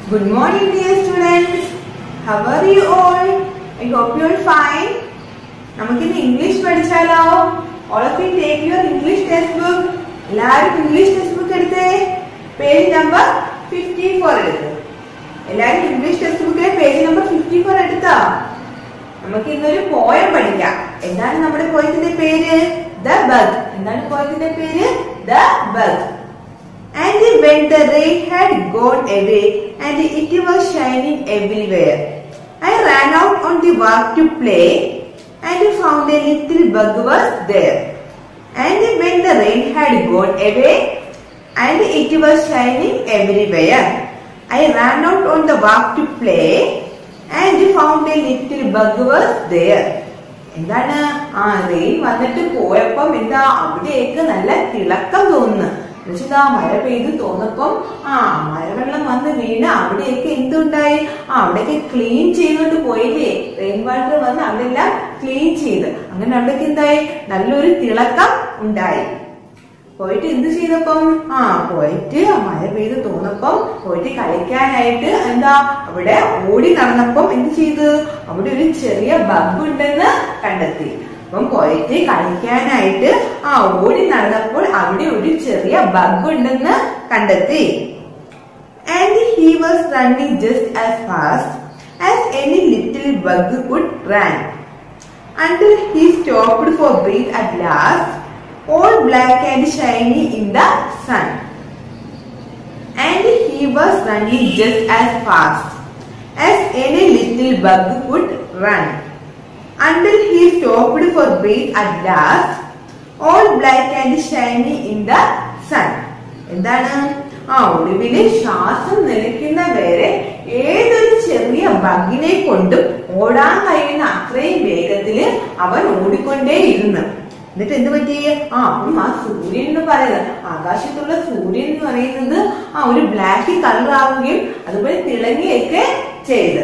Good morning, dear students. How are you all? I hope you are fine. നമുക്കിന്ന് English പഠിച്ചാലോ all of you take your English text book എല്ലാവരും English text book എടുത്തേ page number fifty four എടുത്തു എല്ലാവരും English text ബുക്കിലെ page number fifty four എടുത്തോ നമുക്ക് ഇന്നൊരു പോയം പഠിക്കാം എന്താണ് നമ്മുടെ പോയത്തിന്റെ പേര് ദ ബഗ് എന്താണ് പോയത്തിന്റെ പേര് the bug And when the rain had gone away and it was shining everywhere, I ran out on the walk to play and found a little bug was there. And when the rain had gone away and it was shining everywhere, I ran out on the walk to play and found a little bug was there. എന്താണ് ആ rain വന്നിട്ട് പോയപ്പം എന്താ അവിടെയൊക്കെ നല്ല തിളക്കം തോന്നുന്നു എന്നുവെച്ചാ മഴ പെയ്ത് തോന്നപ്പം ആ മഴവെള്ളം വന്ന് വീണ് അവിടെയൊക്കെ എന്തുണ്ടായി ആ അവിടെയൊക്കെ ക്ലീൻ ചെയ്തുകൊണ്ട് പോയില്ലേ റെയിൻ വാട്ടർ വന്ന് അവിടെ എല്ലാം ക്ലീൻ ചെയ്ത് അങ്ങനെ അവിടേക്ക് എന്തായി നല്ലൊരു തിളക്കം ഉണ്ടായി പോയിട്ട് എന്ത് ചെയ്തപ്പം ആ പോയിട്ട് മഴ പെയ്ത് തോന്നപ്പം പോയിട്ട് കളിക്കാനായിട്ട് എന്താ അവിടെ ഓടി നടന്നപ്പം എന്ത് ചെയ്തു അവിടെ ഒരു ചെറിയ ബഗ് ഉണ്ടെന്ന് കണ്ടെത്തി അപ്പം പോയിട്ട് കളിക്കാനായിട്ട് ആ ഓടി നടന്നപ്പോൾ അവിടെ ഒരു ചെറിയ ബഗ് ഉണ്ടെന്ന് കണ്ടെത്തി and he was running just as fast as any little bug could run until he stopped for breath at last, all black and shiny in the sun. And he was running just as fast as any little bug could run. Until he stopped for breath at last, all black and shiny in the sun. എന്താണ് ആ ഒടുവില് ശ്വാസം നിലയ്ക്കുന്ന വരെ ഏതൊരു ചെറിയ ബഗിനെ കൊണ്ടും ഓടാൻ കഴിയുന്ന അത്രയും വേഗത്തില് അവൻ ഓടിക്കൊണ്ടേയിരുന്നു എന്നിട്ട് എന്ത് പറ്റി ആ അപ്പം ആ സൂര്യൻ എന്ന് പറയുന്നത് ആകാശത്തുള്ള സൂര്യൻ എന്ന് പറയുന്നത് ആ ഒരു ബ്ലാക്ക് കളർ ആവുകയും അതുപോലെ തിളങ്ങുകയൊക്കെ ചെയ്ത്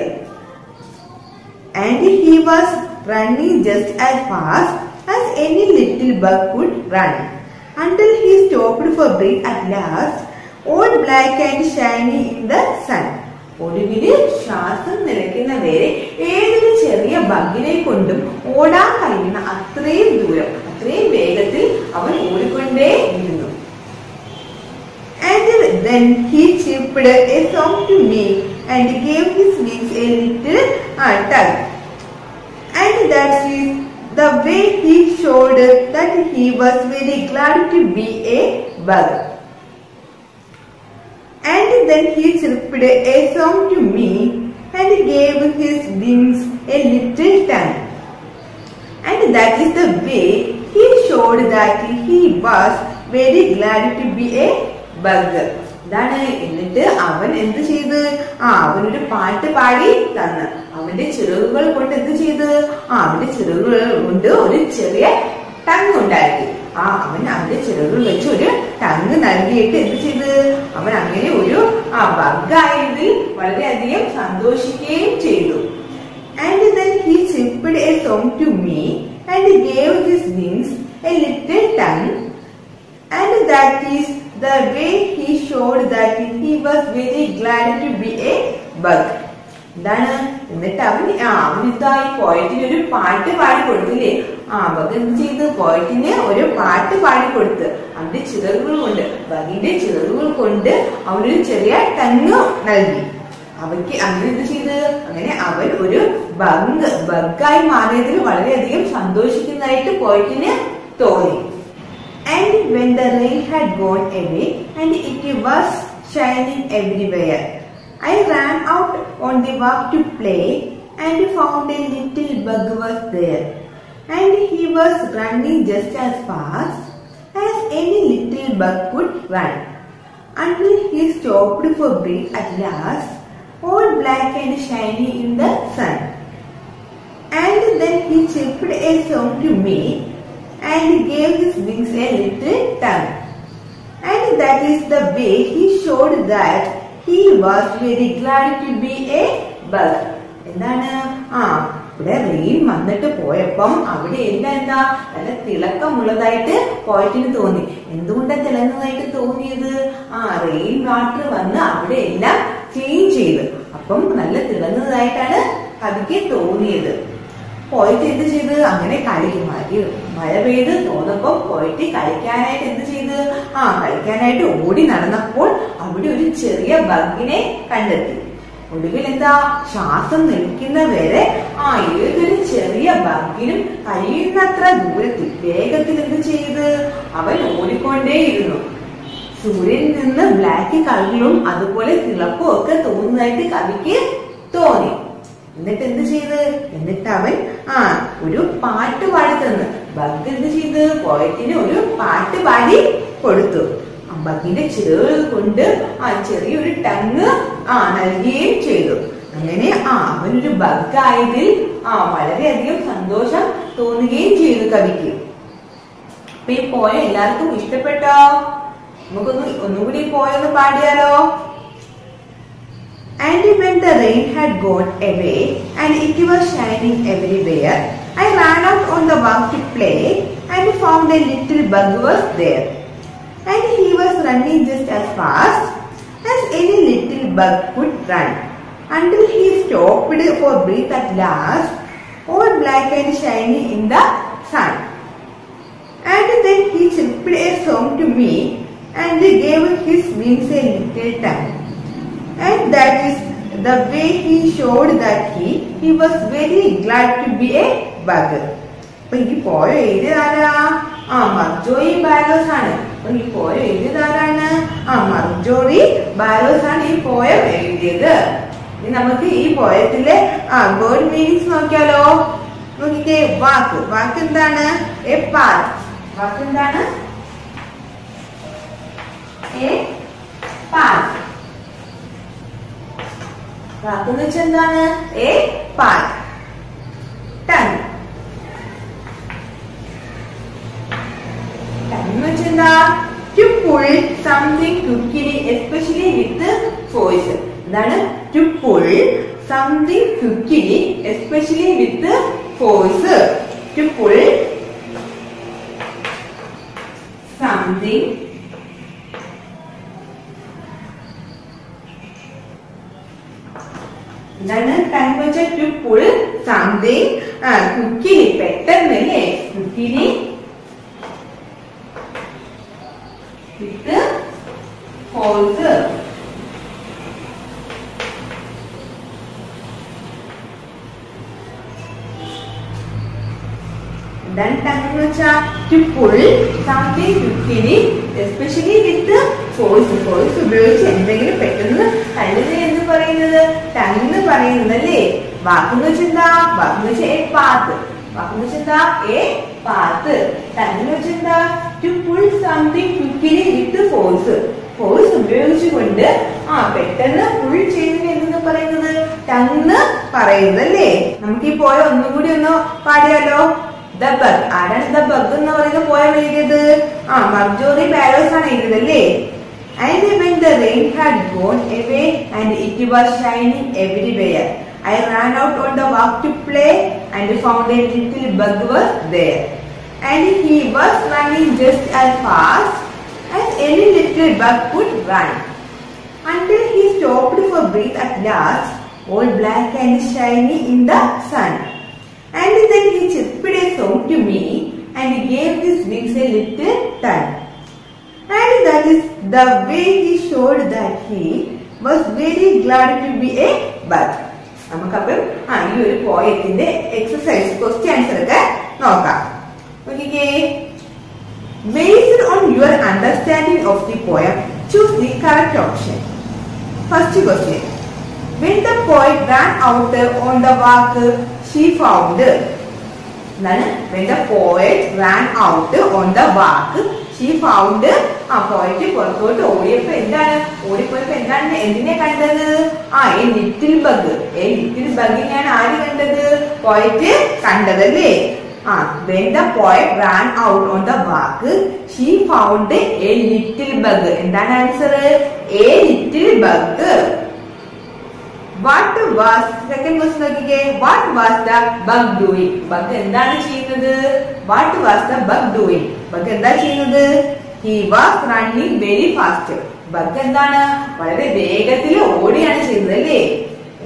and he was running just as fast as any little bug could run until he stopped for breath at last, all black and shiny in the sun. ഒടുവില് ശ്വാസം നിലയ്ക്കുന്ന വരെ ഏതൊരു ചെറിയ ബഗിനെ കൊണ്ടും ഓടാൻ കഴിയുന്ന അത്രയും ദൂരം അത്രയും വേഗത്തിൽ അവൻ ഓടിക്കൊണ്ടേ ഇരുന്നു And then he chirped a song to me and gave his wings a little uh, tug. And that is the way he showed that he was very glad to be a bug. And then he chirped a song to me and gave his wings a little tongue. And that is the way he showed that he was very glad to be a bug. ഇതാണ് എന്നിട്ട് അവൻ എന്ത് ചെയ്ത് ആ അവനൊരു പാട്ട് പാടി തന്ന് അവന്റെ ചിറകുകൾ കൊണ്ട് എന്ത് ചെയ്ത് ആ അവന്റെ ചിറകുകൾ കൊണ്ട് ഒരു ചെറിയ ടങ് ഉണ്ടാക്കി ആ അവൻ അവന്റെ ചിറകുകൾ വെച്ച് ഒരു ടങ് നൽകിയിട്ട് എന്ത് ചെയ്ത് അവൻ അങ്ങനെ ഒരു ആ ബഗ്ഗായതിൽ വളരെയധികം സന്തോഷിക്കുകയും ചെയ്തു ആൻഡ് ദെൻ ഹി സിംപിഡ് a song to me and gave his wings a little tug and that is the way he showed that he was very glad to be a bug. എന്താണ് എന്നിട്ട് അവൻ ആ അവനിതാ ഈ പോയറ്റിന് ഒരു പാട്ട് പാടി കൊടുത്തില്ലേ ആ ബഗ് എന്ത് ചെയ്ത് പോയറ്റിന് ഒരു പാട്ട് പാടി കൊടുത്ത് അവന്റെ ചിറകുകൾ കൊണ്ട് ബഗിന്റെ ചിറകുകൾ കൊണ്ട് അവനൊരു ചെറിയ ടങ് നൽകി അവയ്ക്ക് അങ്ങനെ എന്ത് ചെയ്ത് അങ്ങനെ അവൻ ഒരു ബഗ് ബഗ്ഗായി മാറിയതിൽ വളരെയധികം സന്തോഷിക്കുന്നതായിട്ട് പോയറ്റിന് തോന്നി And when the rain had gone away and it was shining everywhere, I ran out on the walk to play and found a little bug was there. And he was running just as fast as any little bug could run. Until he stopped for breath at last, all black and shiny in the sun. And then he chirped a song to me and gave his wings a little tongue. And that is the way he showed that he was very glad to be a bug. എന്താണ് ആ ഇവിടെ rain വന്നിട്ട് പോയപ്പം അവിടെ എല്ലാം എന്താ നല്ല തിളക്കമുള്ളതായിട്ട് പോയിട്ടിന് തോന്നി എന്തുകൊണ്ടാ തിളങ്ങുന്നതായിട്ട് തോന്നിയത് ആ റെയിൻ വാട്ടർ വന്ന് അവിടെ എല്ലാം ക്ലീൻ ചെയ്ത് അപ്പം നല്ല തിളങ്ങുന്നതായിട്ടാണ് കവിക്ക് തോന്നിയത് പോയിട്ട് എന്ത് ചെയ്ത് അങ്ങനെ കളിക്കും മഴ മഴ പെയ്ത് തോന്നപ്പോ പോയിട്ട് കളിക്കാനായിട്ട് എന്ത് ചെയ്ത് ആ കളിക്കാനായിട്ട് ഓടി നടന്നപ്പോൾ അവിടെ ഒരു ചെറിയ ബഗിനെ കണ്ടെത്തി ഒടുവിൽ എന്താ ശ്വാസം നിൽക്കുന്ന വരെ ആ ഏതൊരു ചെറിയ ബഗിനും കഴിയുന്നത്ര ദൂരത്തിൽ വേഗത്തിൽ എന്ത് ചെയ്ത് അവൻ ഓടിക്കൊണ്ടേയിരുന്നു സൂര്യനിൽ നിന്ന് ബ്ലാക്ക് കളറിലും അതുപോലെ തിളപ്പും ഒക്കെ തോന്നുന്നതായിട്ട് കവിക്ക് തോന്നി എന്നിട്ട് എന്ത് ചെയ്ത് എന്നിട്ട് അവൻ ആ ഒരു പാട്ട് പാടി തന്നു ബഗ് എന്ത് ചെയ്ത് പോയറ്റിന് ഒരു പാട്ട് പാടി കൊടുത്തു ആ ബഗിന്റെ ചിറകുകൾ കൊണ്ട് ആ ചെറിയൊരു ടങ് ആ നൽകുകയും ചെയ്തു അങ്ങനെ ആ അവനൊരു ബഗ് ആയതിൽ ആ വളരെയധികം സന്തോഷം തോന്നുകയും ചെയ്തു കവിക്ക് അപ്പൊ ഈ പോയ എല്ലാവർക്കും ഇഷ്ടപ്പെട്ടോ നമുക്കൊന്ന് ഒന്നുകൂടി പോയൊന്ന് പാടിയാലോ And when the rain had gone away and it was shining everywhere, I ran out on the walk to play and found a little bug was there. And he was running just as fast as any little bug could run until he stopped for breath at last, all black and shiny in the sun. And then he chirped a song to me and gave his wings a little tug. And that is the way he showed that he, he was very glad to be a bug. അപ്പൊ ഈ പോയ എഴുതിയതാരാ ആ മർജോയി bylaws ആണ് അപ്പൊ ഈ പോയ എഴുതിയതാരാണ് ആ മർജോറി bylaws ആണ് ഈ പോയം എഴുതിയത് ഇനി നമുക്ക് ഈ പോയത്തിലെ ആ വേർഡ് മീനിങ്സ് നോക്കിയാലോ നോക്കിക്കേ വാക്ക് വാക്ക് എന്താണ് എ പാത്ത് വാക്ക് എന്താണ് എ പാത്ത് വാക്കെന്ന് വെച്ചാൽ എന്താണ് എ പാത്ത് ടൺ ടൺ എന്ന് വെച്ചാൽ എന്താ to pull something quickly especially with force എന്താണ് to pull something quickly especially with force to pull something എന്താണ് ടങ് വെച്ചാൽ ടു പുൾ സംതിങ് കുക്കിനി പെട്ടെന്ന് അല്ലേ കുക്കിനി വിത്ത് ഫോഴ്സ് എന്താണ് ടങ് എന്ന് വെച്ചാൽ to pull something quickly especially with force force ഉപയോഗിച്ച് എന്തെങ്കിലും പെട്ടെന്ന് കഴുകുക എന്ന് പറയുന്നത് ടങ് എന്ന് പറയുന്നത് അല്ലേ വാക്കെന്ന് വെച്ചാൽ എന്താ വാക്കെന്ന് വെച്ചാൽ എ പാത്ത് വാക്കെന്ന് വെച്ചാൽ എന്താ എ പാത്ത് ടങ് എന്ന് വെച്ചാൽ എന്താ to pull something quickly with force force ഉപയോഗിച്ചുകൊണ്ട് ആ പെട്ടെന്ന് പുൾ ചെയ്യുന്നത് എന്ന് പറയുന്നത് ടങ് പറയുന്നത് അല്ലേ നമുക്ക് ഈ പോയ ഒന്നും കൂടി ഒന്ന് പാടിയാലോ ദ ബഗ് ആരാണ് ദ ബഗ് എന്ന് പറയുന്ന പോയം എഴുതിയത് ആ മർജോറി പാരോസ് ആണ് എഴുതിയത് അല്ലേ And when the rain had gone away and it was shining everywhere, I ran out on the walk to play and found a little bug was there. And he was running just as fast as any little bug could run. Until he stopped for breath at last, all black and shiny in the sun. And then he chirped a song to me and gave his wings a little turn. And that is the way he showed that he was very glad to be a bug. നമുക്കപ്പം ആ ഈ ഒരു പോയത്തിന്റെ exercise question answer ഒക്കെ നോക്കാം നോക്കിക്കേ based on your understanding of the poem choose the correct option first question When the poet ran out on the walk, she found എന്താണ് when the poet ran out on the walk she found ആ പോയിട്ട് പുറത്തോട്ട് ഓടിയപ്പോ എന്താണ് ഓടിപ്പോയപ്പോ എന്താണ് എന്തിനെ കണ്ടത് ആ ഈ ലിറ്റിൽ ബഗ് ഏ ലിറ്റിൽ ബഗിനെയാണ് ആര് കണ്ടത് പോയിട്ട് കണ്ടതല്ലേ ആ when the poet ran out on the walk she found a little bug എന്താണ് answer a little bug what was second question നോക്കിക്കേ what was the bug doing bug എന്താണ് ചെയ്യുന്നത് what was the bug doing bug എന്താ ചെയ്യുന്നത് he was running very fast bug എന്താണ് വളരെ വേഗത്തിൽ ഓടിയാണ് ചെയ്യുന്നത് അല്ലേ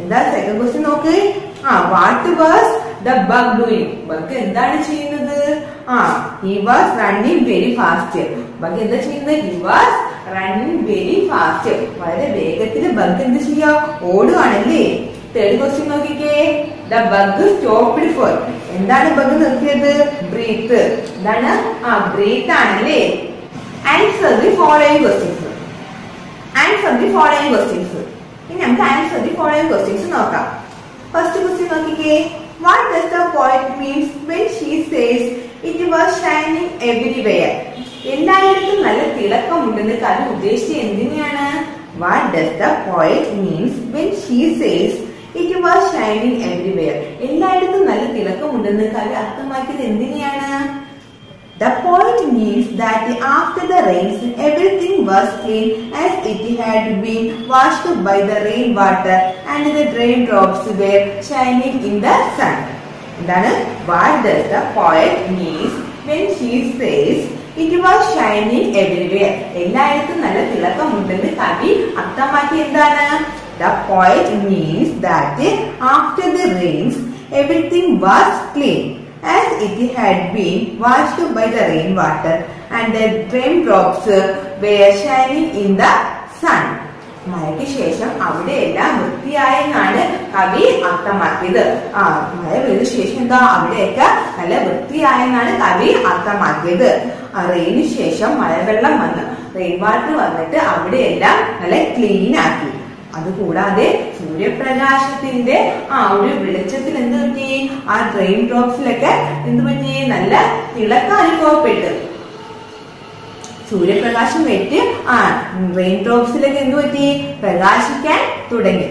എന്താ സെക്കൻഡ് ക്വസ്റ്റ്യൻ നോക്ക് ആ what was the bug doing bug എന്താണ് ചെയ്യുന്നത് ആ he was running very fast bug എന്താ ചെയ്യുന്നത് he was running very fast വളരെ വേഗത്തിൽ ബഗ് എന്ത് ചെയ്യാ ഓടുകയാണല്ലേ തേർഡ് ക്വസ്റ്റ്യൻ നോക്കിക്കേ ദ ബഗ് സ്റ്റോപ്ഡ് ഫോർ എന്താണ് ബഗ് നിർത്തിയത് ബ്രീത്ത് എന്താണ് ആ ബ്രീത്ത് ആണല്ലേ answer the following questions answer the following questions ഇനി നമുക്ക് ആൻസർ ദി ഫോളോയിങ് ക്വസ്റ്റ്യൻസ് നോക്കാം ഫസ്റ്റ് ക്വസ്റ്റ്യൻ നോക്കിക്കേ what does the point means when she says it was shining everywhere എല്ലായിടത്തും നല്ല തിളക്കമുണ്ടെന്ന് കവി ഉദ്ദേശിച്ചത് എന്തിനെയാണ് what does the point means when she says it was shining everywhere എല്ലായിടത്തും നല്ല തിളക്കമുണ്ടെന്ന് കവി അർത്ഥമാക്കിയത് എന്തിനെയാണ് The point means that after the rains, everything was clean as it had been washed by the rainwater and the raindrops were shining in the sun. എന്താണ് what does the poet means when she says it was shining everywhere എല്ലായിടത്തും നല്ല തിളക്കമുണ്ടെന്ന് കവി അർത്ഥമാക്കി എന്താണ് the poet means that after the rains everything was clean as it had been washed by the rainwater and the raindrops were shining in the sun. മഴയ്ക്ക് ശേഷം അവിടെയെല്ലാം വൃത്തിയായെന്നാണ് കവി അർത്ഥമാക്കിയത് ആ മഴ പെയ്ത ശേഷം എന്താ അവിടെയൊക്കെ നല്ല വൃത്തിയായെന്നാണ് കവി അർത്ഥമാക്കിയത് ആ റെയിന് ശേഷം മഴവെള്ളം വന്ന് റെയിൻ വാട്ടർ വന്നിട്ട് അവിടെയെല്ലാം നല്ല ക്ലീൻ ആക്കി അതുകൂടാതെ സൂര്യപ്രകാശത്തിന്റെ ആ ഒരു വെളിച്ചത്തിൽ എന്ത് പറ്റി ആ റെയിൻ ഡ്രോപ്സിലൊക്കെ എന്ത് പറ്റി നല്ല തിളക്കം അനുഭവപ്പെട്ടു സൂര്യപ്രകാശം വെറ്റ് ആ റെയിൻ ഡ്രോപ്സിലൊക്കെ എന്ത് പറ്റി പ്രകാശിക്കാൻ തുടങ്ങി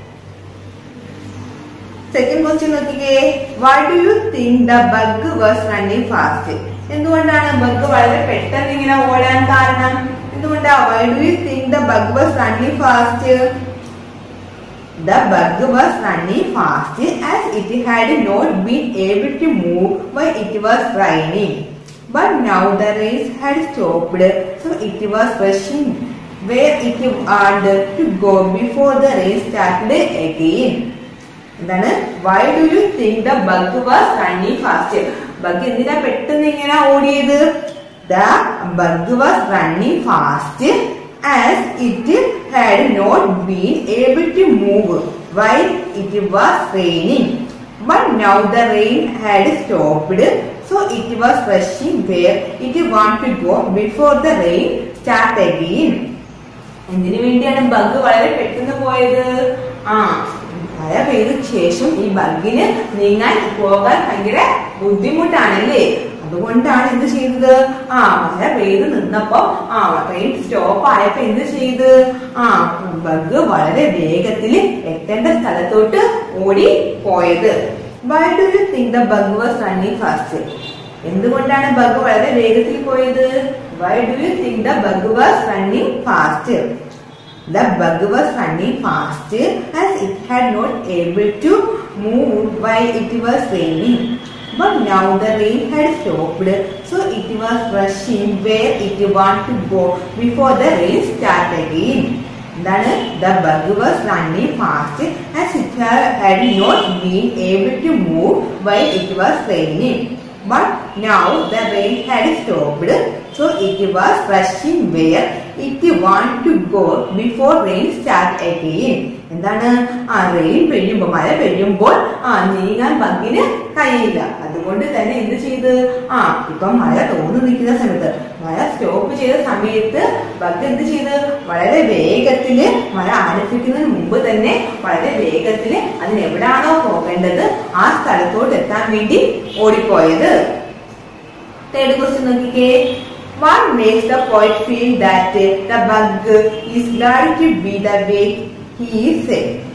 സെക്കൻഡ് ക്വസ്റ്റ്യൻ നോക്കിക്കേ why do you think the bug was running fast എന്തുകൊണ്ടാണ് ബഗ് വളരെ പെട്ടെന്ന് ഇങ്ങനെ ഓടാൻ കാരണം എന്തുകൊണ്ടാ why do you think the bug was running fast The bug was running fast as it had not been able to move while it was raining. But now the rains had stopped, so it was rushing where it wanted to go before the rain started again. എന്താണ് why do you think the bug was running fast bug എന്തിനാ പെട്ടെന്ന് ഇങ്ങനെ ഓടിയത് the bug was running fast as it had not been able to move while it was raining. But now the rain had stopped, so it was rushing where it wanted to go before the rain start again. എന്തിനു വേണ്ടിയാണ് bug വളരെ പെട്ടെന്ന് പോയത് ആ മഴ പെയ്ത ശേഷം ഈ ബഗിന് നീങ്ങാൻ പോകാൻ ഭയങ്കര ബുദ്ധിമുട്ടാണല്ലേ അതുകൊണ്ടാണ് എന്ത് ചെയ്തത് ആ മഴ പെയ്ത് നിന്നപ്പോ ആ ട്രെയിൻ സ്റ്റോപ്പ് ആയപ്പോ എന്ത് ചെയ്ത് ആ ബഗ് വളരെ വേഗത്തിൽ എത്തേണ്ട സ്ഥലത്തോട്ട് ഓടി പോയത് why do you think the bug was running fast എന്തുകൊണ്ടാണ് ബഗ് വളരെ വേഗത്തിൽ പോയത് why do you think the bug was running fast The bug was running fast as it had not able to move while it was raining. But now the rain had stopped, so it was rushing where it wanted to go before the rain start again. എന്താണ് the bug was running fast as it had not been able to move why it was raining but now the rain had stopped so it was rushing where it want to go before rain start again എന്താണ് ആ rain പെയ്യുമ്പോൾ മഴ പെയ്യുമ്പോൾ ആ നീങ്ങാൻ ബഗ്ഗിന് കഴിയില്ല അതുകൊണ്ട് തന്നെ എന്ത് ചെയ്ത് ആ ഇപ്പം മഴ തോന്നു നിൽക്കുന്ന സമയത്ത് മഴ സ്റ്റോപ്പ് ചെയ്ത സമയത്ത് ബഗ് എന്ത് ചെയ്ത് വളരെ വേഗത്തില് മഴ ആരംഭിക്കുന്നതിന് മുമ്പ് തന്നെ വളരെ വേഗത്തില് അതിന് എവിടാണോ പോകേണ്ടത് ആ സ്ഥലത്തോട്ട് എത്താൻ വേണ്ടി ഓടിപ്പോയത് തേർഡ് ക്വസ്റ്റ്യൻ നോക്കിക്കേ What makes the poet feel that the bug is glad to be the way he is?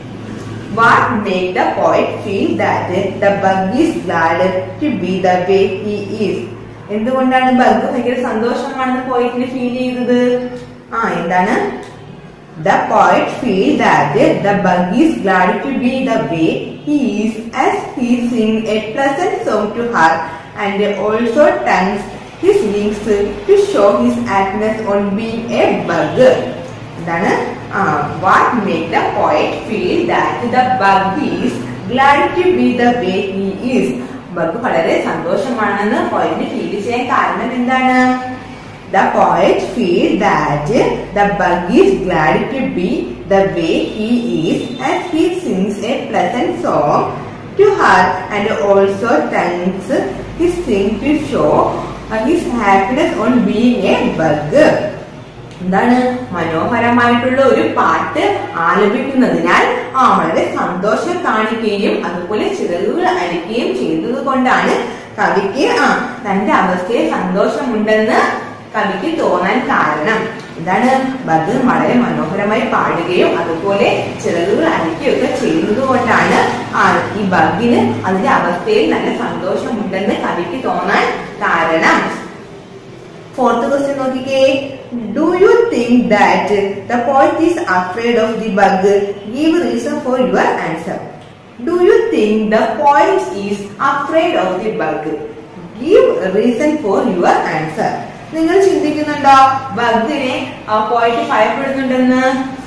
What makes the poet feel that the bug is glad to be the way he is? എന്തുകൊണ്ടാണ് bug ഭയങ്കര സന്തോഷമാണെന്ന് പോയിട്ടിന് feel ചെയ്തത് ആ എന്താണ് The poet feels that the bug is glad to be the way he is as he sings a pleasant song to her and also turns his wings to show his happiness on being a bug. എന്താണ് what make the poet feel that the bug is glad to be the way he is bug വളരെ സന്തോഷമാണെന്ന് point feel ചെയ്യാൻ കാരണം എന്താണ് The poet feels that the bug is glad to be the way he is as he sings a pleasant song to her and also thanks his sing to show his happiness on being a bug. എന്താണ് മനോഹരമായിട്ടുള്ള ഒരു പാട്ട് ആലപിക്കുന്നതിനാൽ ആ വളരെ സന്തോഷം കാണിക്കുകയും അതുപോലെ ചിറകുകൾ അടിക്കുകയും ചെയ്തത് കൊണ്ടാണ് കവിക്ക് ആ തന്റെ അവസ്ഥയിൽ സന്തോഷമുണ്ടെന്ന് കവിക്ക് തോന്നാൻ കാരണം എന്താണ് ബഗ് വളരെ മനോഹരമായി പാടുകയും അതുപോലെ ചിറകുകൾ അടിക്കുകയൊക്കെ ചെയ്യുന്നത് കൊണ്ടാണ് ആ ഈ ബഗിന് അതിന്റെ അവസ്ഥയിൽ നല്ല സന്തോഷമുണ്ടെന്ന് കവിക്ക് തോന്നാൻ കാരണം ഫോർത്ത് ക്വസ്റ്റ്യൻ നോക്കിക്കേ do you think that the point is afraid of the bug give reason for your answer do you think the point is afraid of the bug give reason for your answer നിങ്ങൾ ചിന്തിക്കുന്നുണ്ടോ ബഗിനെ poet ഭയപ്പെടുന്നുണ്ടെന്ന്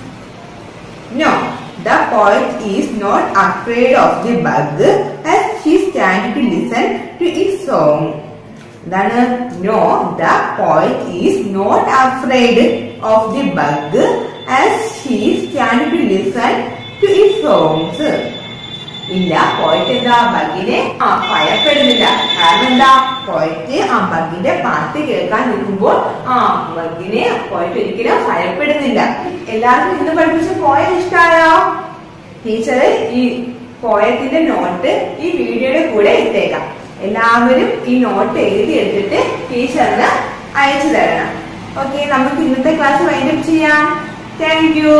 no the point is not afraid of the bug as he stand to listen to it song എന്താണ് no the point is not afraid of the bug as he stand to listen to it songs ഇല്ല poet എന്താ ബഗിനെ ആ ഭയപ്പെടുന്നില്ല കാരണം എന്താ പോയിട്ട് ആ ബഗിന്റെ പാട്ട് കേൾക്കാൻ നിൽക്കുമ്പോൾ ആ ബഗിനെ പോയിട്ട് ഒരിക്കലും ഭയപ്പെടുന്നില്ല എല്ലാവർക്കും ഇന്ന് പഠിപ്പിച്ച പോയത് ഇഷ്ടമായോ ടീച്ചർ ഈ പോയത്തിന്റെ നോട്ട് ഈ വീഡിയോയുടെ കൂടെ ഇട്ടേക്കാം എല്ലാവരും ഈ നോട്ട് എഴുതി എടുത്തിട്ട് ടീച്ചറിന് അയച്ചു തരണം ഓക്കെ നമുക്ക് ഇന്നത്തെ ക്ലാസ് വൈൻഡപ്പ് ചെയ്യാം താങ്ക് യു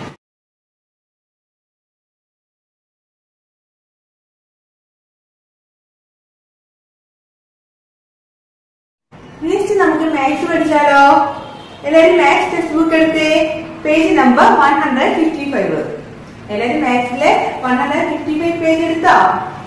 നെക്സ്റ്റ് നമുക്ക് മാത്സ് പഠിച്ചാലോ എല്ലാവരും മാത്സ് ടെക്സ്റ്റ് ബുക്ക് എടുത്തേ page number one hundred fifty five എല്ലാവരും മാത്സിലെ one hundred fifty five page എടുത്തോ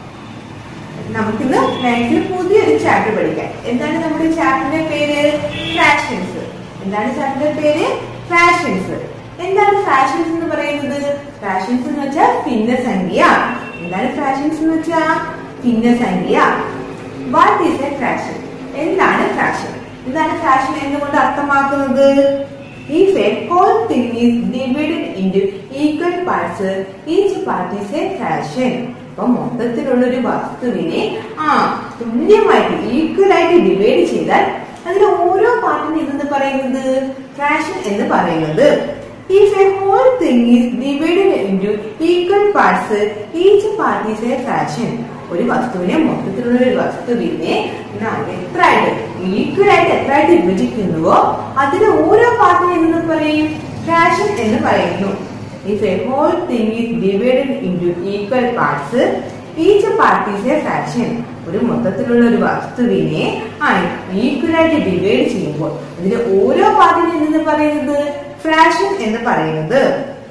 നമുക്കിന്ന് മാത്സിൽ പുതിയൊരു ചാപ്റ്റർ പഠിക്കാം എന്താണ് നമ്മുടെ ചാപ്റ്ററിന്റെ പേര് ഫ്രാക്ഷൻസ് എന്താണ് ചാപ്റ്ററിന്റെ പേര് ഫ്രാക്ഷൻസ് എന്താണ് ഫ്രാക്ഷൻസ് എന്ന് പറയുന്നത് ഫ്രാക്ഷൻസ് എന്ന് വെച്ചാൽ ഭിന്നസംഖ്യ എന്താണ് ഫ്രാക്ഷൻസ് എന്ന് വെച്ചാൽ ഭിന്നസംഖ്യ വാട്ട് ഈസ് എ ഫ്രാക്ഷൻ എന്താണ് ഫ്രാക്ഷൻ എന്താണ് ഫ്രാക്ഷൻ എന്നുകൊണ്ട് അർത്ഥമാക്കുന്നത് If a whole thing is divided into equal parts, each part is a fraction. അപ്പൊ മൊത്തത്തിലുള്ള ഒരു വസ്തുവിനെ ആ തുല്യമായിട്ട് ഈക്വൽ ആയിട്ട് ഡിവൈഡ് ചെയ്താൽ അതിൽ ഓരോ പാർട്ടിന് എന്തെന്ന് പറയുന്നത് ഫ്രാക്ഷൻ എന്ന് പറയുന്നത് If a whole thing is divided into equal parts, each part is a fraction. ഒരു വസ്തുവിനെ മൊത്തത്തിലുള്ള ഒരു വസ്തുവിനെ ന- എത്ര ആയിട്ട് ഈക്വൽ ആയിട്ട് എത്ര ആയിട്ട് വിഭജിക്കുന്നുവോ അതിന് ഓരോ പാർട്ടിനെ എന്ന് പറയും ഫ്രാക്ഷൻ എന്ന് പറയുന്നു if a whole thing is divided into equal parts each part is a fraction ഒരു മൊത്തത്തിലുള്ള ഒരു വസ്തുവിനെ ആ ഈക്വൽ ആയിട്ട് ഡിവൈഡ് ചെയ്യുമ്പോൾ അതിന് ഓരോ പാർട്ടിനെ എന്ന് പറയുന്നത് ഫ്രാക്ഷൻ എന്ന് പറയുന്നത്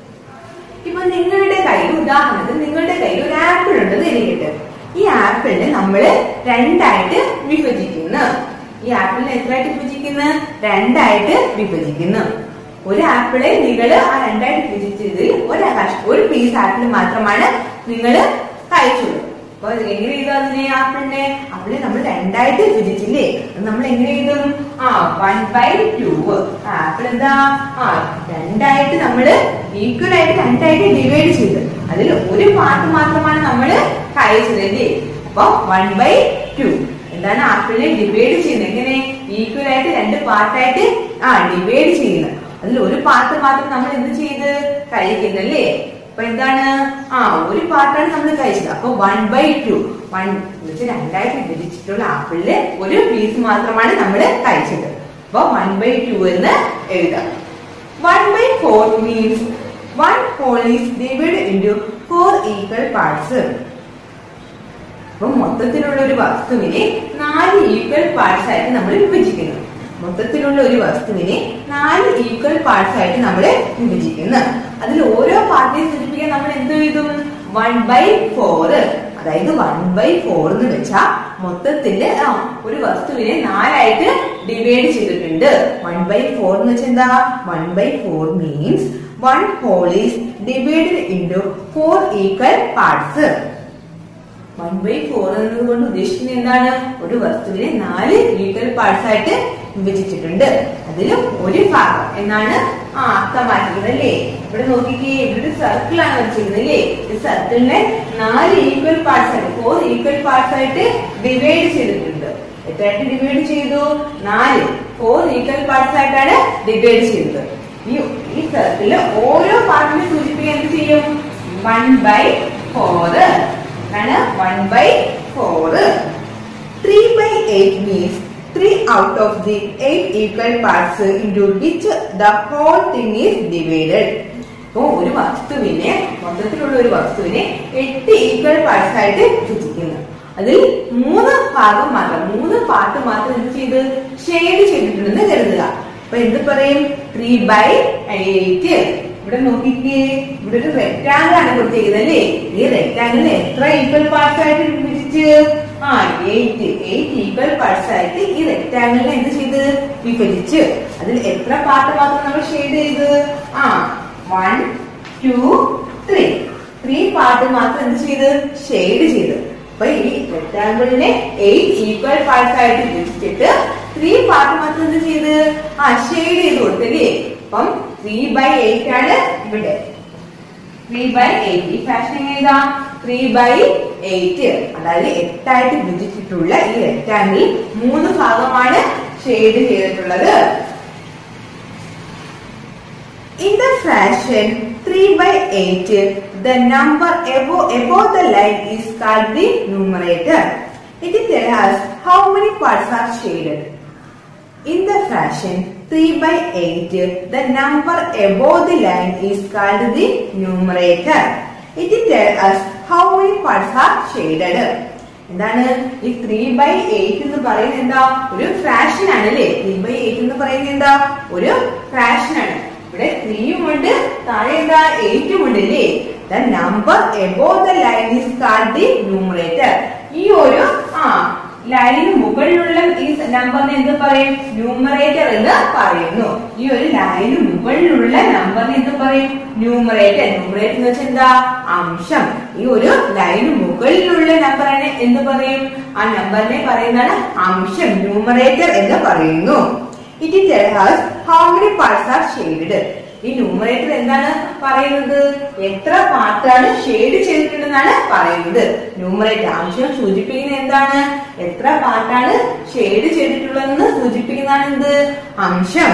ഇപ്പൊ നിങ്ങളുടെ കയ്യിൽ ഉദാഹരണത്തിന് നിങ്ങളുടെ കയ്യിൽ ഒരു ആപ്പിൾ ഉണ്ടെന്ന് ഇരിക്കട്ടെ ഈ ആപ്പിളിനെ നമ്മൾ രണ്ടായിട്ട് വിഭജിക്കുന്നു ഈ ആപ്പിളിനെ എത്രയായിട്ട് വിഭജിക്കുന്നു രണ്ടായിട്ട് വിഭജിക്കുന്നു ഒരു ആപ്പിളെ നിങ്ങൾ ആ രണ്ടായിട്ട് വിഭജിച്ചതിൽ ഒരു കഷ്- ഒരു പീസ് ആപ്പിൾ മാത്രമാണ് നിങ്ങൾ കഴിച്ചുള്ളൂ അപ്പൊ എങ്ങനെ ചെയ്തു അതിനെ ആപ്പിളിനെ ആപ്പിളിനെ നമ്മൾ രണ്ടായിട്ട് വിഭജിച്ചില്ലേ അത് നമ്മൾ എങ്ങനെ ചെയ്തും ആ വൺ ബൈ ടു ആപ്പിൾ എന്താ ആ രണ്ടായിട്ട് നമ്മള് ഈക്വൽ ആയിട്ട് രണ്ടായിട്ട് ഡിവൈഡ് ചെയ്ത് അതിൽ ഒരു പാർട്ട് മാത്രമാണ് നമ്മൾ കഴിച്ചത് അല്ലേ അപ്പൊ വൺ ബൈ ടു എന്താണ് ആപ്പിളിനെ ഡിവൈഡ് ചെയ്യുന്നത് എങ്ങനെ ഈക്വൽ ആയിട്ട് രണ്ട് പാർട്ടായിട്ട് ആ ഡിവൈഡ് ചെയ്യുന്നത് അതിൽ ഒരു പാർട്ട് മാത്രം നമ്മൾ എന്ത് ചെയ്ത് കഴിക്കുന്നല്ലേ അപ്പൊ എന്താണ് ആ ഒരു പാർട്ടാണ് നമ്മൾ കഴിച്ചത് അപ്പൊ വൺ ബൈ ടു വൺ വെച്ച് രണ്ടായിട്ട് വിഭജിച്ചിട്ടുള്ള ആപ്പിളില് ഒരു പീസ് മാത്രമാണ് നമ്മൾ കഴിച്ചത് അപ്പൊ വൺ ബൈ ടു എന്ന് എഴുതാം one by four means one whole is divide into four equal parts അപ്പൊ മൊത്തത്തിലുള്ള ഒരു വസ്തുവിനെ നാല് ഈക്വൽ പാർട്സ് ആയിട്ട് നമ്മൾ വിഭജിക്കുന്നു മൊത്തത്തിലുള്ള ഒരു വസ്തുവിനെ നാല് ഈക്വൽ പാർട്സ് ആയിട്ട് നമ്മൾ വിഭജിക്കുന്നു അതിൽ ഓരോ പാർട്ടിയെ സൂചിപ്പിക്കാൻ നമ്മൾ എന്ത് എഴുതും വൺ ബൈ ഫോർ അതായത് വൺ ബൈ ഫോർ എന്ന് വെച്ചാൽ മൊത്തത്തിന്റെ ആ, ഒരു വസ്തുവിനെ നാലായിട്ട് ഡിവൈഡ് ചെയ്തിട്ടുണ്ട് വൺ ബൈ ഫോർ എന്ന് വെച്ചാൽ എന്താ one by four means one whole is divided into four equal parts one by four എന്നതുകൊണ്ട് ഉദ്ദേശിക്കുന്നത് എന്താണ് ഒരു വസ്തുവിനെ നാല് ഈക്വൽ പാർട്സ് ആയിട്ട് വിഭജിച്ചിട്ടുണ്ട് അതിൽ ഒരു ഭാഗം എന്നാണ് ആ അർത്ഥമാക്കുന്നത് അല്ലേ ഇവിടെ നോക്കിക്കേ ഇവിടെ ഒരു സർക്കിൾ ആണ് വെച്ചിരിക്കുന്നത് അല്ലേ ഈ സർക്കിളിനെ നാല് ഈക്വൽ പാർട്സ് ആയിട്ട് ഫോർ ഈക്വൽ പാർട്സ് ആയിട്ട് ഡിവൈഡ് ചെയ്തിട്ടുണ്ട് എത്രയായിട്ട് ഡിവൈഡ് ചെയ്തു നാല് ഫോർ ഈക്വൽ പാർട്സ് ആയിട്ടാണ് ഡിവൈഡ് ചെയ്തത് ഈ ഈ സർക്കിളിൽ ഓരോ പാർട്ടിനെ സൂചിപ്പിക്കാൻ എന്ത് ചെയ്യും വൺ ബൈ ഫോർ ആണ് one by four three by eight means three out of the eight equal parts into which the whole thing is divided അപ്പോ ഒരു വസ്തുവിനെ മൊത്തത്തിലുള്ള ഒരു വസ്തുവിനെ എട്ട് ഈക്വൽ പാർട്സ് ആയിട്ട് വിഭജിക്കുന്നു അതിൽ മൂന്ന് ഭാഗം മാത്രം മൂന്ന് പാർട്ട് മാത്രം എന്ത് ചെയ്ത് ഷെയ്ഡ് ചെയ്തിട്ടുണ്ടെന്ന് കരുതുക അപ്പൊ എന്ത് പറയും ത്രീ ബൈ എയ്റ്റ് ഇവിടെ നോക്കിക്കേ ഇവിടെ ഒരു റെക്ടാങ്കിൾ ആണ് കൊടുത്തിരിക്കുന്നത് അല്ലേ ഈ റെക്ടാങ്കിളിന് എത്ര ഈക്വൽ പാർട്സ് ആയിട്ട് വിഭജിച്ച് ആ എയ്റ്റ് എയ്റ്റ് ഈക്വൽ പാർട്സ് ആയിട്ട് ഈ റെക്ടാങ്കിളിനെ എന്ത് ചെയ്ത് വിഭജിച്ച് അതിൽ എത്ര പാർട്ട് മാത്രം നമ്മൾ ഷെയ്ഡ് ചെയ്ത് ആ one two three three part മാത്രം എന്ത് ചെയ്ത് ഷെയ്ഡ് ചെയ്ത് അപ്പൊ ഈ റെക്ടാങ്കിളിനെ എയ്റ്റ് ഈക്വൽ പാർട്സ് ആയിട്ട് വിഭജിച്ചിട്ട് ത്രീ പാർട്ട് മാത്രം എന്ത് ചെയ്ത് ആ ഷെയ്ഡ് ചെയ്ത് കൊടുത്തല്ലേ അപ്പം ത്രീ ബൈ എയ്റ്റ് ആണ് ഇവിടെ ത്രീ ബൈ എയ്റ്റ് ഈ ഫാഷൻ എങ്ങനെ എഴുതാം ത്രീ ബൈ എയ്റ്റ് അതായത് എട്ടായിട്ട് വിഭജിച്ചിട്ടുള്ള ഈ റെക്ടാങ്കിൾ മൂന്ന് ഭാഗമാണ് ഷെയ്ഡ് ചെയ്തിട്ടുള്ളത് In the fraction 3 by 8, the number above, above the line is called the numerator. It tells us how many parts are shaded. In the fraction 3 by 8, the number above the line is called the numerator. It tells us how many parts are shaded. എന്താണ് ഈ three by eight എന്ന് പറയുന്നത് എന്താ ഒരു fraction ആണ് അല്ലേ three by eight എന്ന് പറയുന്നത് എന്താ ഒരു ഫ്രാക്ഷൻ ആണ് ഇവിടെ ത്രീയും ഉണ്ട് താഴെ എന്താ എയ്റ്റും ഉണ്ട് അല്ലേ the number above the line is called the numerator ഈ ഒരു ആ ലൈന് മുകളിലുള്ള ഈ നമ്പറിനെ എന്ത് പറയും ന്യൂമറേറ്റർ എന്ന് പറയുന്നു ഈ ഒരു ലൈന് മുകളിലുള്ള നമ്പറിനെ എന്ത് പറയും ന്യൂമറേറ്റർ ന്യൂമറേറ്റർ എന്ന് വെച്ചാൽ എന്താ അംശം ഈ ഒരു ലൈന് മുകളിലുള്ള നമ്പറിനെ എന്ത് പറയും ആ നമ്പറിനെ പറയുന്നതാണ് അംശം ന്യൂമറേറ്റർ എന്ന് പറയുന്നു it tells how many parts are shaded ഈ ന്യൂമറേറ്റർ എന്താണ് പറയുന്നത് എത്ര പാർട്ടാണ് ഷെയ്ഡ് ചെയ്തിട്ടുണ്ടെന്നാണ് പറയുന്നത് ന്യൂമറേറ്റർ ആംശം സൂചിപ്പിക്കുന്നത് എന്താണ് എത്ര പാർട്ടാണ് ഷെയ്ഡ് ചെയ്തിട്ടുള്ളതെന്ന് സൂചിപ്പിക്കുന്നതാണ് എന്ത് അംശം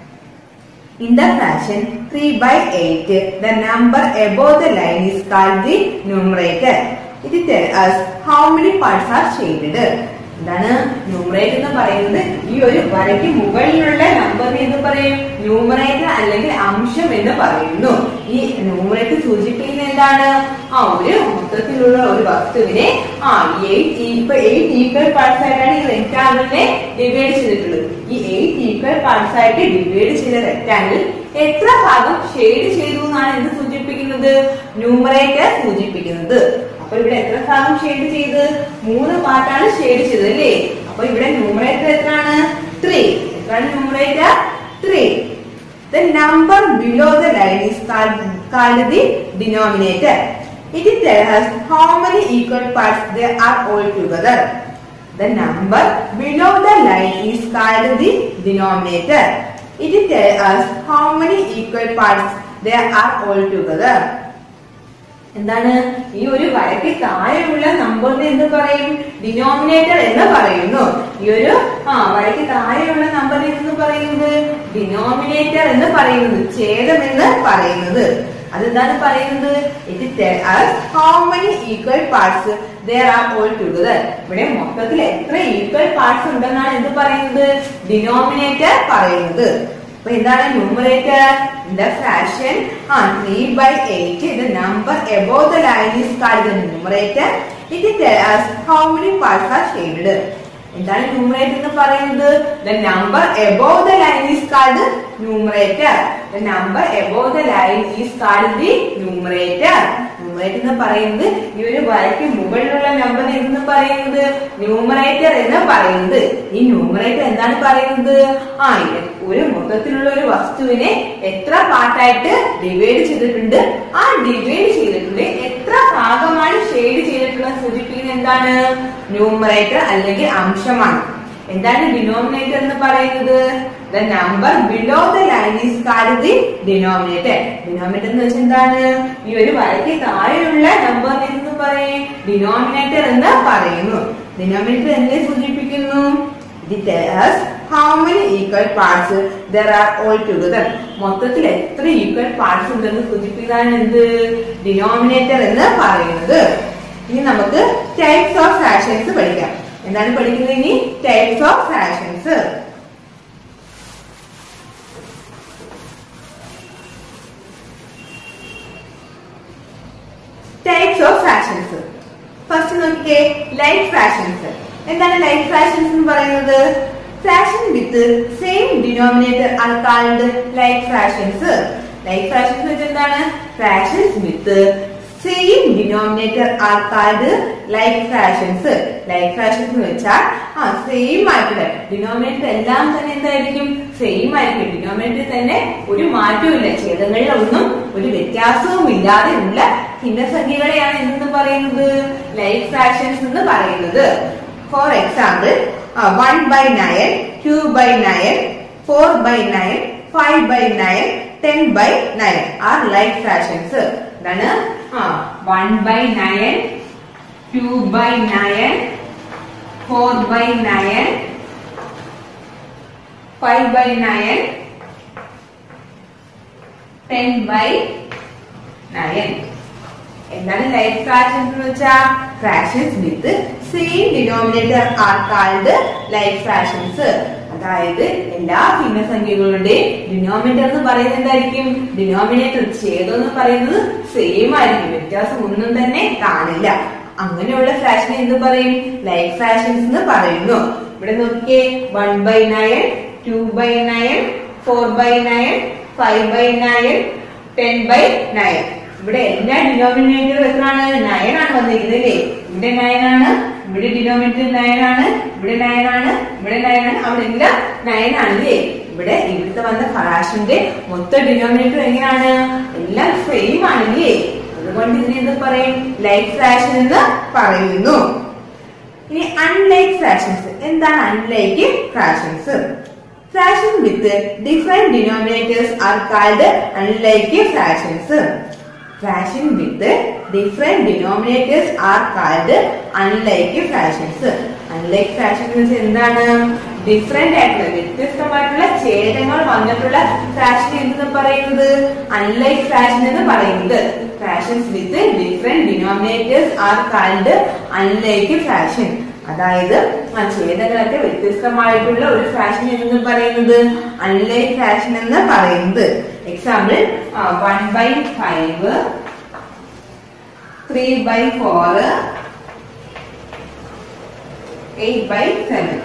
In the fraction 3 by 8, the number above the line is called the numerator. It tells us how many parts are shaded. എന്താണ് ന്യൂമറേറ്റർ എന്ന് പറയുന്നത് ഈ ഒരു വരയ്ക്ക് മുകളിലുള്ള നമ്പറിനെ എന്ന് പറയും ന്യൂമറേറ്റർ അല്ലെങ്കിൽ അംശം എന്ന് പറയുന്നു ഈ ന്യൂമറേറ്റർ സൂചിപ്പിക്കുന്നത് എന്താണ് ആ ഒരു മൊത്തത്തിലുള്ള ഒരു വസ്തുവിനെ ആ എയ്റ്റ് ഇപ്പൊ എയ്റ്റ് ഈക്വൽ പാർട്സ് ആയിട്ടാണ് ഈ റെക്ടാങ്കിളിനെ ഡിവൈഡ് ചെയ്തിട്ടുള്ളത് ഈ എയ്റ്റ് ഈക്വൽ പാർട്സ് ആയിട്ട് ഡിവൈഡ് ചെയ്ത റെക്ടാങ്കിൾ എത്ര ഭാഗം ഷെയ്ഡ് ചെയ്തു എന്നാണ് എന്ത് സൂചിപ്പിക്കുന്നത് ന്യൂമറേറ്റർ സൂചിപ്പിക്കുന്നത് അപ്പൊ ഇവിടെ എത്ര ഭാഗം ഷെയ്ഡ് ചെയ്ത് മൂന്ന് പാർട്ടാണ് ഷെയ്ഡ് ചെയ്തത് അല്ലേ അപ്പൊ ഇവിടെ ന്യൂമറേറ്റർ എത്രയാണ് ത്രീ എത്രയാണ് numerator three The number below the line is called, called the denominator. It tells us how many equal parts there are all together. The number below the line is called the denominator. It tells us how many equal parts there are all together. എന്താണ് ഈ ഒരു വരയ്ക്ക് താഴെയുള്ള നമ്പറിനെ എന്ത് പറയും denominator എന്ന് പറയുന്നു ഈ ഒരു ആ വരയ്ക്ക് താഴെയുള്ള നമ്പറിനെ എന്ന് പറയുന്നത് ഡിനോമിനേറ്റർ എന്ന് പറയുന്നത് ഛേദം എന്ന് പറയുന്നത് അതെന്താണ് പറയുന്നത് it how many equal parts there are all together ഇവിടെ മൊത്തത്തിൽ എത്ര ഈക്വൽ പാർട്സ് ഉണ്ടെന്നാണ് എന്ത് പറയുന്നത് ഡിനോമിനേറ്റർ പറയുന്നത് അപ്പൊ എന്താണ് ന്യൂമറേറ്റർ ദ ഫ്രാക്ഷൻ ആ three by eight the number above the line is called the numerator it tells how many parts are shade എന്താണ് ന്യൂമറേറ്റർ എന്ന് പറയുന്നത് the number above the line is called numerator the number above the line is called the numerator numerator numerator എന്ന് പറയുന്നത് ഈ ഒരു വരയ്ക്ക് മുകളിലുള്ള number എന്ന് പറയുന്നത് ന്യൂമറേറ്റർ എന്ന് പറയുന്നത് ഈ ന്യൂമറേറ്റർ എന്താണ് പറയുന്നത് ആ ഇത് ഒരു മൊത്തത്തിലുള്ള ഒരു വസ്തുവിനെ എത്ര പാർട്ടായിട്ട് ഡിവൈഡ് ചെയ്തിട്ടുണ്ട് ആ ഡിവൈഡ് ചെയ്തിട്ടുണ്ട് എത്ര ഭാഗമാണ് ഷെയ്ഡ് ചെയ്തിട്ടുള്ളത് സൂചിപ്പിക്കുന്നത് എന്താണ് ന്യൂമറേറ്റർ അല്ലെങ്കിൽ അംശമാണ് എന്താണ് ഡിനോമിനേറ്റർ എന്ന് പറയുന്നത് the number below the line is called the denominator denominator എന്ന് വെച്ചാൽ എന്താണ് ഈ ഒരു വരയ്ക്ക് താഴെയുള്ള നമ്പർ എന്ന് പറയും ഡിനോമിനേറ്റർ എന്ന് പറയുന്നു ഡിനോമിനേറ്റർ എന്നെ സൂചിപ്പിക്കുന്നു It tells how many equal parts there are all together. മൊത്തത്തിൽ എത്ര ഈക്വൽ പാർട്സ് ഉണ്ടെന്ന് സൂചിപ്പിക്കുന്നതാണ് എന്ത് ഡിനോമിനേറ്റർ എന്ന് പറയുന്നത് ഇനി നമുക്ക് ടൈപ്സ് ഓഫ് ഫ്രാക്ഷൻസ് പഠിക്കാം എന്താണ് പഠിക്കുന്നത് ഇനി types of fractions types of fractions first നോക്കിക്കേ ലൈഫ് ഫ്രാക്ഷൻസ് എന്താണ് ലൈഫ് ഫ്രാക്ഷൻസ് എന്ന് പറയുന്നത് fraction with same denominator are called like fractions like fractions വെച്ചാൽ എന്താണ് fractions with same denominator are called like fractions like fractions എന്ന് വെച്ചാൽ ആ same ആയിട്ടുള്ള ഡിനോമിനേറ്റർ എല്ലാം തന്നെ എന്തായിരിക്കും സെയിം ആയിരിക്കും ഡിനോമിനേറ്റർ തന്നെ ഒരു മാറ്റവും ഇല്ല ഛേദങ്ങളിലൊന്നും ഒരു വ്യത്യാസവും ഇല്ലാതെ ഉള്ള ഭിന്നസംഖ്യകളെയാണ് എന്തെന്ന് പറയുന്നത് ലൈഫ് ഫ്രാക്ഷൻസ് എന്ന് പറയുന്നത് for example one by nine two by nine four by nine five by nine ten by nine are like fractions എന്താണ് one by nine two by nine four by nine five by nine ten by nine എന്താണ് like fractions എന്ന് വെച്ചാൽ fractions with same denominator are called like fractions അതായത് എല്ലാ ഭിന്നസംഖ്യകളുടെയും denominator എന്ന് പറയുന്നത് എന്തായിരിക്കും denominator ഛേദം എന്ന് പറയുന്നത് സെയിം ആയിരിക്കും വ്യത്യാസം ഒന്നും തന്നെ കാണില്ല അങ്ങനെയുള്ള ഫ്രാക്ഷൻ എന്ത് പറയും ലൈഫ് ഫ്രാക്ഷൻസ് എന്ന് പറയുന്നു ഇവിടെ നോക്കിയേ one by nine two by nine four by nine five by nine ten by nine ഇവിടെ എല്ലാ ഡിനോമിനേറ്ററും എത്രയാണ് നയൻ ആണ് വന്നിരിക്കുന്നത് അല്ലേ ഇവിടെ നയൻ ആണ് ഇവിടെ ഡിനോമിനേറ്റർ നയൻ ആണ് ഇവിടെ നയൻ ആണ് ഇവിടെ നയൻ ആണ് അവിടെ എല്ലാം നയൻ ആണ് അല്ലേ ഇവിടെ ഇവിടുത്തെ വന്ന ഫ്രാക്ഷന്റെ മൊത്തം ഡിനോമിനേറ്റർ എങ്ങനെയാണ് എല്ലാം സെയിം ആണല്ലേ അതുകൊണ്ട് ഇതിനെ എന്ത് പറയും ലൈഫ് ഫ്രാക്ഷൻ എന്ന് പറയുന്നു ഇനി അൺലൈക്ക് ഫ്രാക്ഷൻസ് എന്താണ് unlike fractions fraction with different denominators are called unlike fractions fraction with different denominators are called unlike fractions unlike fraction എന്ന് വെച്ചാൽ എന്താണ് ഡിഫറെന്റ് ആയിട്ടുള്ള വ്യത്യസ്തമായിട്ടുള്ള ഛേദങ്ങൾ വന്നിട്ടുള്ള ഫ്രാക്ഷൻ എന്ന് പറയുന്നത് അൺലൈക്ക് ഫ്രാക്ഷൻ എന്ന് പറയുന്നത് fractions with different denominators are called unlike fraction അതായത് ആ ഛേദങ്ങളൊക്കെ വ്യത്യസ്തമായിട്ടുള്ള ഒരു ഫ്രാക്ഷൻ എന്ന് പറയുന്നത് അൺലൈക്ക് ഫ്രാക്ഷൻ എന്ന് പറയുന്നത് example one by five three by four eight by seven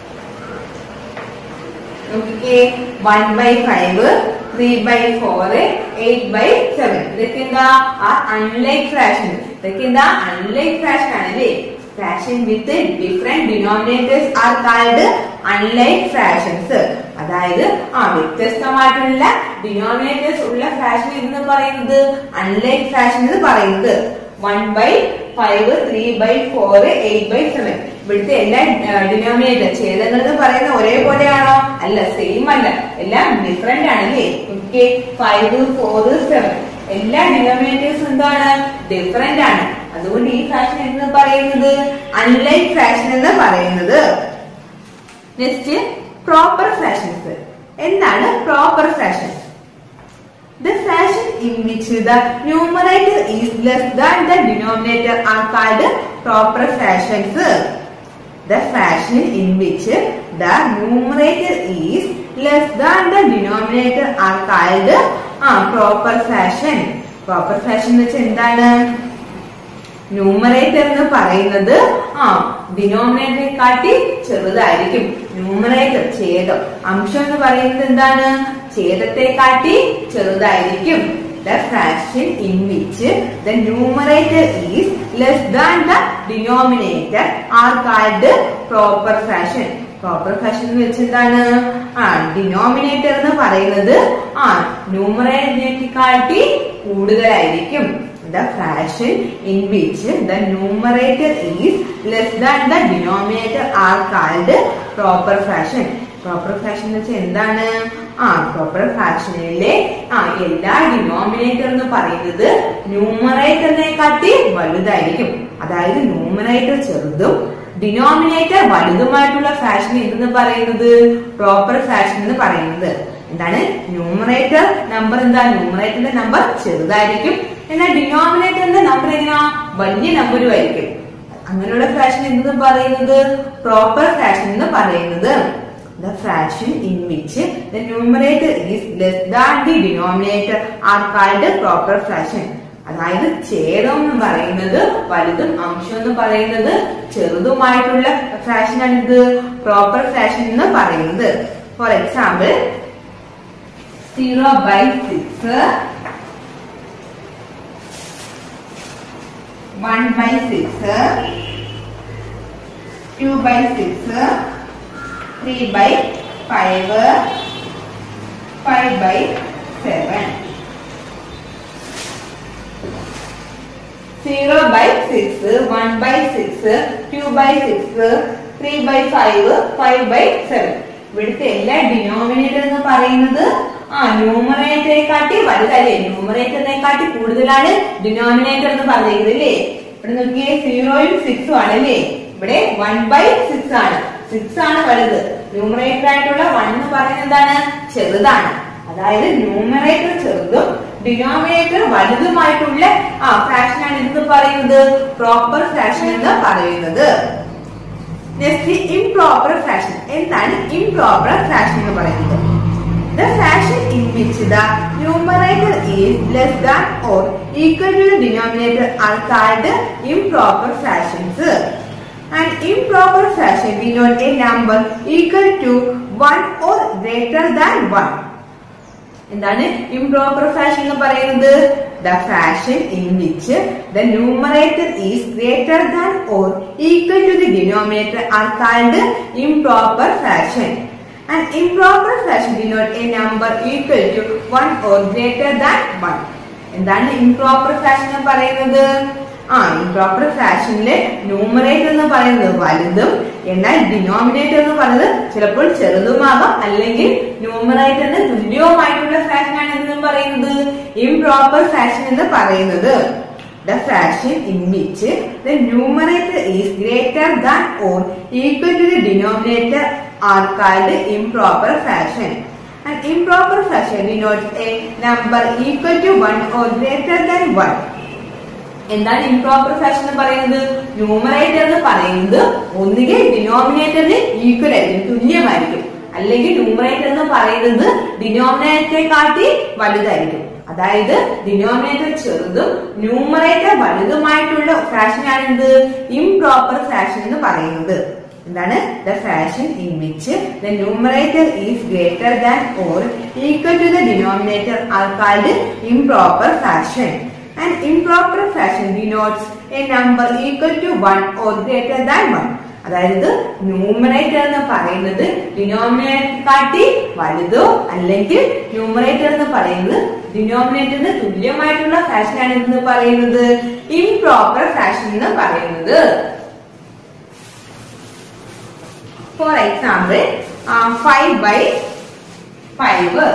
നോക്കിക്കേ one by five three by four eight by seven ഇതൊക്കെ എന്താ ആ അൺലൈക്ക് ഫ്രാക്ഷൻ ഇതൊക്കെ എന്താ അൺലൈക്ക് ഫ്രാക്ഷൻ ആണല്ലേ fraction with different denominators are called unlike fractions അതായത് ആ വ്യത്യസ്തമായിട്ടുള്ള ഡിനോമിനേറ്റേഴ്സ് ഉള്ള ഫ്രാക്ഷൻ എന്ന് പറയുന്നത് അൺലൈക്ക് ഫ്രാക്ഷൻ എന്ന് പറയുന്നത് one by five three by four eight by seven ഇവിടുത്തെ എല്ലാ ഡിനോമിനേറ്റർ ഛേദങ്ങൾ എന്ന് പറയുന്ന ഒരേപോലെയാണോ അല്ല സെയിം അല്ല എല്ലാം ഡിഫറെന്റ് ആണല്ലേ ഓക്കെ ഫൈവ് ഫോർ സെവൻ എല്ലാ ഡിനോമിനേറ്റേഴ്സും എന്താണ് ഡിഫറെന്റ് ആണ് അതുകൊണ്ട് ഈ ഫ്രാക്ഷൻ എന്ന് പറയുന്നത് അൺലൈക്ക് ഫ്രാക്ഷൻ എന്ന് പറയുന്നത് നെക്സ്റ്റ് പ്രോപ്പർ ഫ്രാക്ഷൻസ് എന്താണ് proper fraction The fraction in which the numerator is less than the denominator are called proper fractions. The fraction in which the numerator is less than the denominator are called ആ proper fraction. Proper fraction എന്ന് വെച്ചാൽ എന്താണ് numerator എന്ന് പറയുന്നത് ആ ഡിനോമിനേറ്ററെ കാട്ടി ചെറുതായിരിക്കും numerator ഛേദം അംശം എന്ന് പറയുന്നത് എന്താണ് ഛേദത്തെ കാട്ടി ചെറുതായിരിക്കും the fraction in which the numerator is less than the denominator are called proper fraction. Proper fraction എന്ന് വെച്ച് എന്താണ് ആ ഡിനോമിനേറ്റർ എന്ന് പറയുന്നത് ആ ന്യൂമറേറ്ററിനെക്കാട്ടി കൂടുതലായിരിക്കും the fraction in which the numerator is less than the denominator are called proper fraction proper fraction എന്ന് വെച്ചാൽ എന്താണ് ആ പ്രോപ്പർ ഫ്രാക്ഷനിലെ ആ എല്ലാ ഡിനോമിനേറ്റർ എന്ന് പറയുന്നത് ന്യൂമറേറ്ററിനെക്കാട്ടി വലുതായിരിക്കും അതായത് ന്യൂമറേറ്റർ ചെറുതും ഡിനോമിനേറ്റർ വലുതുമായിട്ടുള്ള ഫ്രാക്ഷൻ എന്തെന്ന് പറയുന്നത് പ്രോപ്പർ ഫ്രാക്ഷൻ എന്ന് പറയുന്നത് എന്താണ് ന്യൂമറേറ്റർ നമ്പർ എന്താ ന്യൂമറേറ്ററിന്റെ നമ്പർ ചെറുതായിരിക്കും എന്നാൽ ഡിനോമിനേറ്ററിന്റെ നമ്പർ എങ്ങനെയാ വലിയ നമ്പറും ആയിരിക്കും അങ്ങനെയുള്ള ഫ്രാക്ഷൻ എന്തെന്ന് പറയുന്നത് പ്രോപ്പർ ഫ്രാക്ഷൻ എന്ന് പറയുന്നത് the fraction in which the numerator is less than the denominator are called proper fraction അതായത് ഛേദം എന്ന് പറയുന്നത് വലുതും അംശം എന്ന് പറയുന്നത് ചെറുതുമായിട്ടുള്ള ഫ്രാക്ഷൻ ആണ് ഇത് പ്രോപ്പർ ഫ്രാക്ഷൻ എന്ന് പറയുന്നത് for example zero by six one by six two by six three by five five by seven zero by six one by six two by six three by five five by seven ഇവിടുത്തെ എല്ലാ denominator എന്ന് പറയുന്നത് ആ ന്യൂമറേറ്ററിനെക്കാട്ടി വലുതല്ലേ ന്യൂമറേറ്ററിനെക്കാട്ടി കൂടുതലാണ് denominator എന്ന് പറഞ്ഞിരിക്കുന്നത് അല്ലേ ഇവിടെ നോക്കിയേ സീറോയും സിക്സും ആണല്ലേ ഇവിടെ വൺ ബൈ സിക്സ് ആണ് സിക്സ് ആണ് വലുത് ന്യൂമറേറ്റർ ആയിട്ടുള്ള വൺ എന്ന് പറയുന്നത് എന്താണ് ചെറുതാണ് അതായത് ന്യൂമറേറ്റർ ചെറുതും ഡിനോമിനേറ്റർ വലുതുമായിട്ടുള്ള ആ ഫ്രാക്ഷൻ ആണ് എന്ത് പറയുന്നത് പ്രോപ്പർ ഫ്രാക്ഷൻ എന്ന് പറയുന്നത് നെക്സ്റ്റ് ഇംപ്രോപ്പർ ഫ്രാക്ഷൻ എന്താണ് ഇംപ്രോപ്പർ ഫ്രാക്ഷൻ എന്ന് പറയുന്നത് The fraction in which the numerator is less than or equal to the denominator are called improper fractions. An improper fraction denote a number equal to 1 or greater than 1. എന്താണ് improper fraction എന്ന് പറയുന്നത് the fraction in which the numerator is greater than or equal to the denominator are called improper fraction An improper fraction denote a number equal to 1 or greater than 1. എന്താണ് improper fraction എന്ന് പറയുന്നത് ആ improper ഫ്രാക്ഷനിലെ numerator എന്ന് പറയുന്നത് വലുതും എന്നാൽ denominator എന്ന് പറയുന്നത് ചിലപ്പോൾ ചെറുതുമാകാം അല്ലെങ്കിൽ ന്യൂമറേറ്ററിന് തുല്യവുമായിട്ടുള്ള ഫ്രാക്ഷൻ ആണ് എന്ന് പറയുന്നത് ഇംപ്രോപ്പർ ഫ്രാക്ഷൻ എന്ന് പറയുന്നത് the fraction in which the numerator is greater than or equal to the denominator are called improper fraction. An improper fraction denotes a number equal to 1 or greater than 1. എന്താണ് improper fraction എന്ന് പറയുന്നത് numerator എന്ന് പറയുന്നത് ഒന്നുകിൽ ഡിനോമിനേറ്ററിന് equal ആയിരിക്കും തുല്യമായിരിക്കും അല്ലെങ്കിൽ numerator എന്ന് പറയുന്നത് ഡിനോമിനേറ്ററെ കാട്ടി വലുതായിരിക്കും അതായത് ഡിനോമിനേറ്റർ ചെറുതും ന്യൂമറേറ്റർ വലുതുമായിട്ടുള്ള ഫ്രാക്ഷൻ ആണ് എന്ത് ഇംപ്രോപ്പർ ഫ്രാക്ഷൻ എന്ന് പറയുന്നത് എന്താണ് the fraction in which the numerator is greater than or equal to the denominator are called improper fraction and improper fraction denotes a number equal to one or greater than one അതായത് numerator എന്ന് പറയുന്നത് denominator കാട്ടി വലുതോ അല്ലെങ്കിൽ numerator എന്ന് പറയുന്നത് ഡിനോമിനേറ്ററിന് തുല്യമായിട്ടുള്ള fraction ആണ് എന്ന് പറയുന്നത് ഇംപ്രോപ്പർ ഫ്രാക്ഷൻ എന്ന് പറയുന്നത് for example five by five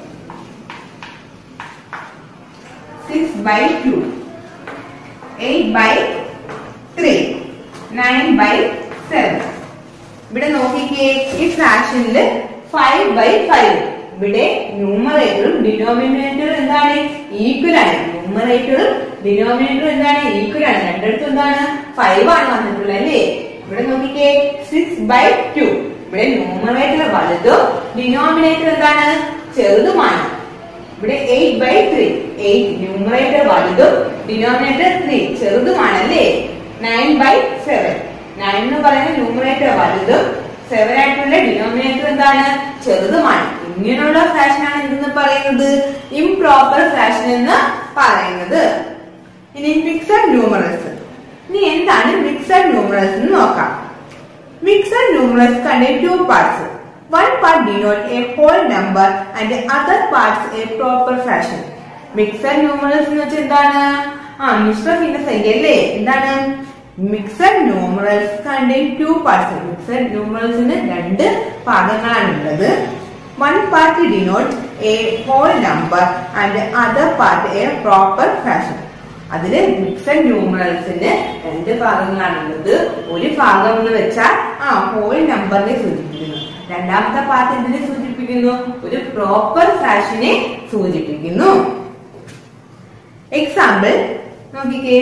six by two eight by three nine by seven ഇവിടെ നോക്കിക്കേ ഈ ഫ്രാക്ഷനിൽ ഫൈവ് ബൈ ഫൈവ് ഇവിടെ ന്യൂമറേറ്ററും ഡിനോമിനേറ്ററും എന്താണ് ഈക്വൽ ആണ് ന്യൂമറേറ്ററും ഡിനോമിനേറ്ററും എന്താണ് ഈക്വൽ ആണ് രണ്ടിടത്തും എന്താണ് ഫൈവ് ആണ് വന്നിട്ടുള്ളത് അല്ലേ ഇവിടെ നോക്കിക്കേ സിക്സ് ബൈ ടു ഇവിടെ ന്യൂമറേറ്റർ വലുതും ഡിനോമിനേറ്റർ എന്താണ് ചെറുതുമാണ് ഇവിടെ eight by three eight numerator വലുതും ഡിനോമിനേറ്റർ ത്രീ ചെറുതുമാണ് അല്ലേ നയൻ ബൈ സെവൻ നയൻ എന്ന് പറയുന്ന ന്യൂമറേറ്റർ വലുതും സെവൻ ആയിട്ടുള്ള ഡിനോമിനേറ്റർ എന്താണ് ചെറുതുമാണ് ഇങ്ങനെയുള്ള ഫ്രാക്ഷനാണ് എന്തെന്ന് പറയുന്നത് ഇംപ്രോപ്പർ ഫ്രാക്ഷൻ എന്ന് പറയുന്നത് ഇനി മിക്സഡ് ന്യൂമറൽസ് ഇനി എന്താണ് മിക്സഡ് ന്യൂമറൽസ് എന്ന് നോക്കാം mixed numerals contain two parts one part denote a whole number and the other parts a proper fraction mixed numerals എന്ന് വെച്ചാൽ എന്താണ് ആ മിശ്ര ഭിന്നസംഖ്യ അല്ലേ എന്താണ് mixed numerals contain two parts mixed ന്യൂമറൽസിന് രണ്ട് ഭാഗങ്ങളാണ് ഉള്ളത് one part denote a whole number and other part a proper fraction അതില് മിക്സഡ് ന്യൂമറൽസിന് രണ്ട് ഭാഗങ്ങളാണുള്ളത് ഒരു ഭാഗം എന്ന് വെച്ചാൽ ആ ഹോൾ നമ്പറിനെ സൂചിപ്പിക്കുന്നു രണ്ടാമത്തെ പാർട്ട് എന്തിനെ സൂചിപ്പിക്കുന്നു ഒരു പ്രോപ്പർ ഫ്രാക്ഷനെ സൂചിപ്പിക്കുന്നു എക്സാമ്പിൾ നോക്കിക്കേ